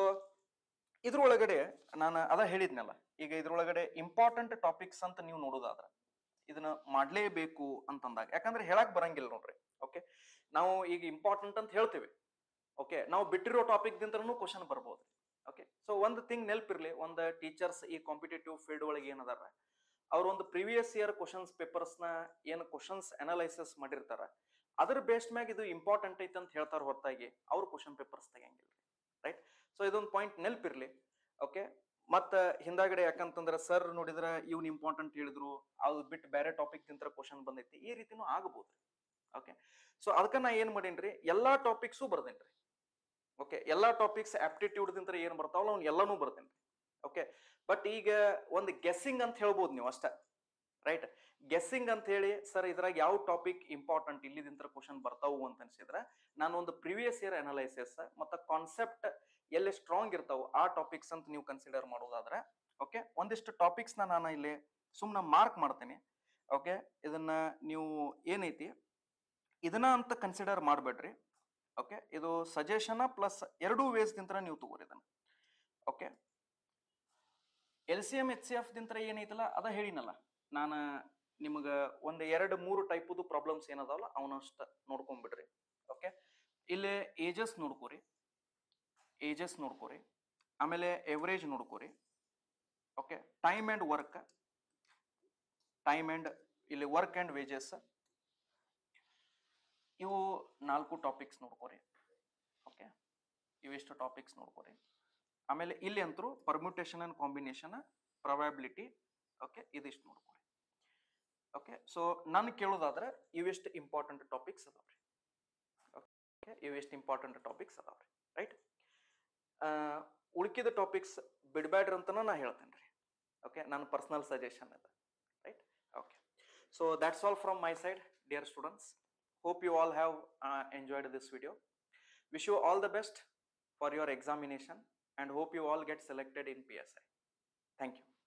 ಇದ್ರೊಳಗಡೆ ನಾನು ಅದ ಹೇಳಿದ್ನಲ್ಲ ಈಗ ಇದ್ರೊಳಗಡೆ ಇಂಪಾರ್ಟೆಂಟ್ ಟಾಪಿಕ್ಸ್ ಅಂತ ನೀವು ನೋಡೋದಾದ್ರ ಇದನ್ನ ಮಾಡ್ಲೇಬೇಕು ಅಂತಂದಾಗ ಯಾಕಂದ್ರೆ ಹೇಳಕ್ ಬರಂಗಿಲ್ಲ ನೋಡ್ರಿ ಓಕೆ ನಾವು ಈಗ ಇಂಪಾರ್ಟೆಂಟ್ ಅಂತ ಹೇಳ್ತೀವಿ ಓಕೆ ನಾವು ಬಿಟ್ಟಿರೋ ಟಾಪಿಕ್ ದಿಂದನೂ ಕ್ವಶನ್ ಬರ್ಬೋದು ಓಕೆ ಸೊ ಒಂದು ಥಿಂಗ್ ನೆನಪಿರ್ಲಿ ಒಂದು ಟೀಚರ್ಸ್ ಈ ಕಾಂಪಿಟೇಟಿವ್ ಫೀಲ್ಡ್ ಒಳಗೆ ಏನದಾರ ಅವ್ರ ಒಂದು ಪ್ರಿವಿಯಸ್ ಇಯರ್ ಕ್ವಶನ್ಸ್ ಪೇಪರ್ಸ್ ನ ಏನು ಕ್ವಶನ್ಸ್ ಅನಲೈಸಿಸ್ ಮಾಡಿರ್ತಾರ ಅದ್ರ ಬೇಸ್ಡ್ ಮ್ಯಾಗ ಇದು ಇಂಪಾರ್ಟೆಂಟ್ ಐತೆ ಅಂತ ಹೇಳ್ತಾರ ಹೊರತಾಗಿ ಅವ್ರು ಕ್ವಶನ್ ಪೇಪರ್ಸ್ ತೆಗಿಯಂಗಿಲ್ಲ ರೈಟ್ ಸೊ ಇದೊಂದು ಪಾಯಿಂಟ್ ನೆನಪಿರ್ಲಿ ಓಕೆ ಮತ್ತ ಹಿಂದಾಗಡೆ ಯಾಕಂತಂದ್ರೆ ಸರ್ ನೋಡಿದ್ರೆ ಇವ್ನ ಇಂಪಾರ್ಟೆಂಟ್ ಹೇಳಿದ್ರು ಅದು ಬಿಟ್ಟು ಬೇರೆ ಟಾಪಿಕ್ ನಿಂತರ ಕ್ವಶನ್ ಬಂದೈತಿ ಈ ರೀತಿನೂ ಆಗಬಹುದು ಓಕೆ ಸೊ ಅದಕ್ಕ ನಾ ಏನ್ ಮಾಡೇನ್ರಿ ಎಲ್ಲಾ ಟಾಪಿಕ್ಸು ಬರ್ದೇನ್ರಿ ಓಕೆ ಎಲ್ಲಾ ಟಾಪಿಕ್ಸ್ ಆಪ್ಟಿಟ್ಯೂಡ್ ದಿಂತ ಏನ್ ಬರ್ತಾವಲ್ಲ ಅವ್ನ ಎಲ್ಲಾನು ಬರ್ತೇನ್ರಿ ಓಕೆ ಬಟ್ ಈಗ ಒಂದು ಗೆಸ್ಸಿಂಗ್ ಅಂತ ಹೇಳ್ಬೋದು ನೀವು ಅಷ್ಟ ರೈಟ್ ಗೆಸ್ಸಿಂಗ್ ಅಂತ ಹೇಳಿ ಸರ್ ಇದ್ರಾಗ ಯಾವ ಟಾಪಿಕ್ ಇಂಪಾರ್ಟೆಂಟ್ ಇಲ್ಲಿದಿಂತ ಕ್ವಶನ್ ಬರ್ತಾವು ಅಂತ ಅನ್ಸಿದ್ರೆ ನಾನು ಒಂದು ಪ್ರಿವಿಯಸ್ ಇಯರ್ ಅನಲೈಸಿಸ್ ಮತ್ತು ಕಾನ್ಸೆಪ್ಟ್ ಎಲ್ಲಿ ಸ್ಟ್ರಾಂಗ್ ಇರ್ತಾವ ಆ ಟಾಪಿಕ್ಸ್ ಅಂತ ನೀವು ಕನ್ಸಿಡರ್ ಮಾಡೋದಾದ್ರೆ ಓಕೆ ಒಂದಿಷ್ಟು ಟಾಪಿಕ್ಸ್ ನ ನಾನು ಇಲ್ಲಿ ಸುಮ್ಮನೆ ಮಾರ್ಕ್ ಮಾಡ್ತೇನೆ ಓಕೆ ಇದನ್ನ ನೀವು ಏನೈತಿ ಇದನ್ನ ಅಂತ ಕನ್ಸಿಡರ್ ಮಾಡಬೇಡ್ರಿ ಓಕೆ ಇದು ಸಜೆಷನ್ ಪ್ಲಸ್ ಎರಡೂ ವೇಸ್ ದಿಂತ್ರ ನೀವು ತಗೋರಿ ಇದನ್ನ okay L C M H C F ದಿಂತ್ರ ಏನೈತಲ್ಲ ಅದ ಹೇಳಿನಲ್ಲ ನಾನು ನಿಮಗೆ ಒಂದು ಎರಡು ಮೂರು ಟೈಪದು ಪ್ರಾಬ್ಲಮ್ಸ್ ಏನದಾವಲ್ಲ ಅವನಷ್ಟ ನೋಡ್ಕೊಂಡ್ಬಿಡ್ರಿ ಓಕೆ ಇಲ್ಲಿ ಏಜಸ್ ನೋಡ್ಕೋರಿ ಏಜಸ್ ನೋಡ್ಕೋರಿ ಆಮೇಲೆ ಎವರೇಜ್ ನೋಡ್ಕೋರಿ okay time and work time and ಇಲ್ಲಿ ವರ್ಕ್ ಆ್ಯಂಡ್ ವೇಜಸ್ ಇವು ನಾಲ್ಕು ಟಾಪಿಕ್ಸ್ ನೋಡ್ಕೋರಿ ಓಕೆ ಇವಿಷ್ಟು ಟಾಪಿಕ್ಸ್ ನೋಡ್ಕೋರಿ ಆಮೇಲೆ ಇಲ್ಲಿ ಅಂತರೂ permutation and combination probability okay ಇದಿಷ್ಟು ನೋಡ್ಕೊಳ್ಳಿ ಓಕೆ ಸೊ ನಾನು ಕೇಳೋದಾದ್ರೆ ಇವಿಷ್ಟು ಇಂಪಾರ್ಟೆಂಟ್ ಟಾಪಿಕ್ಸ್ ಅದಾವ್ರಿ ಓಕೆ ಇವಿಷ್ಟು ಇಂಪಾರ್ಟೆಂಟ್ ಟಾಪಿಕ್ಸ್ ಅದಾವ್ರಿ ರೈಟ್ ಉಳ್ಕಿದ ಟಾಪಿಕ್ಸ್ ಬಿಡಬೇಡ್ರಿ ಅಂತನ ನಾ ಹೇಳ್ತೇನೆ ರೀ ಓಕೆ ನನ್ನ ಪರ್ಸನಲ್ ಸಜೆಷನ್ ಅದ right okay so that's all from my side dear students hope you all have enjoyed this video wish you all the best for your examination and hope you all get selected in PSI. Thank you.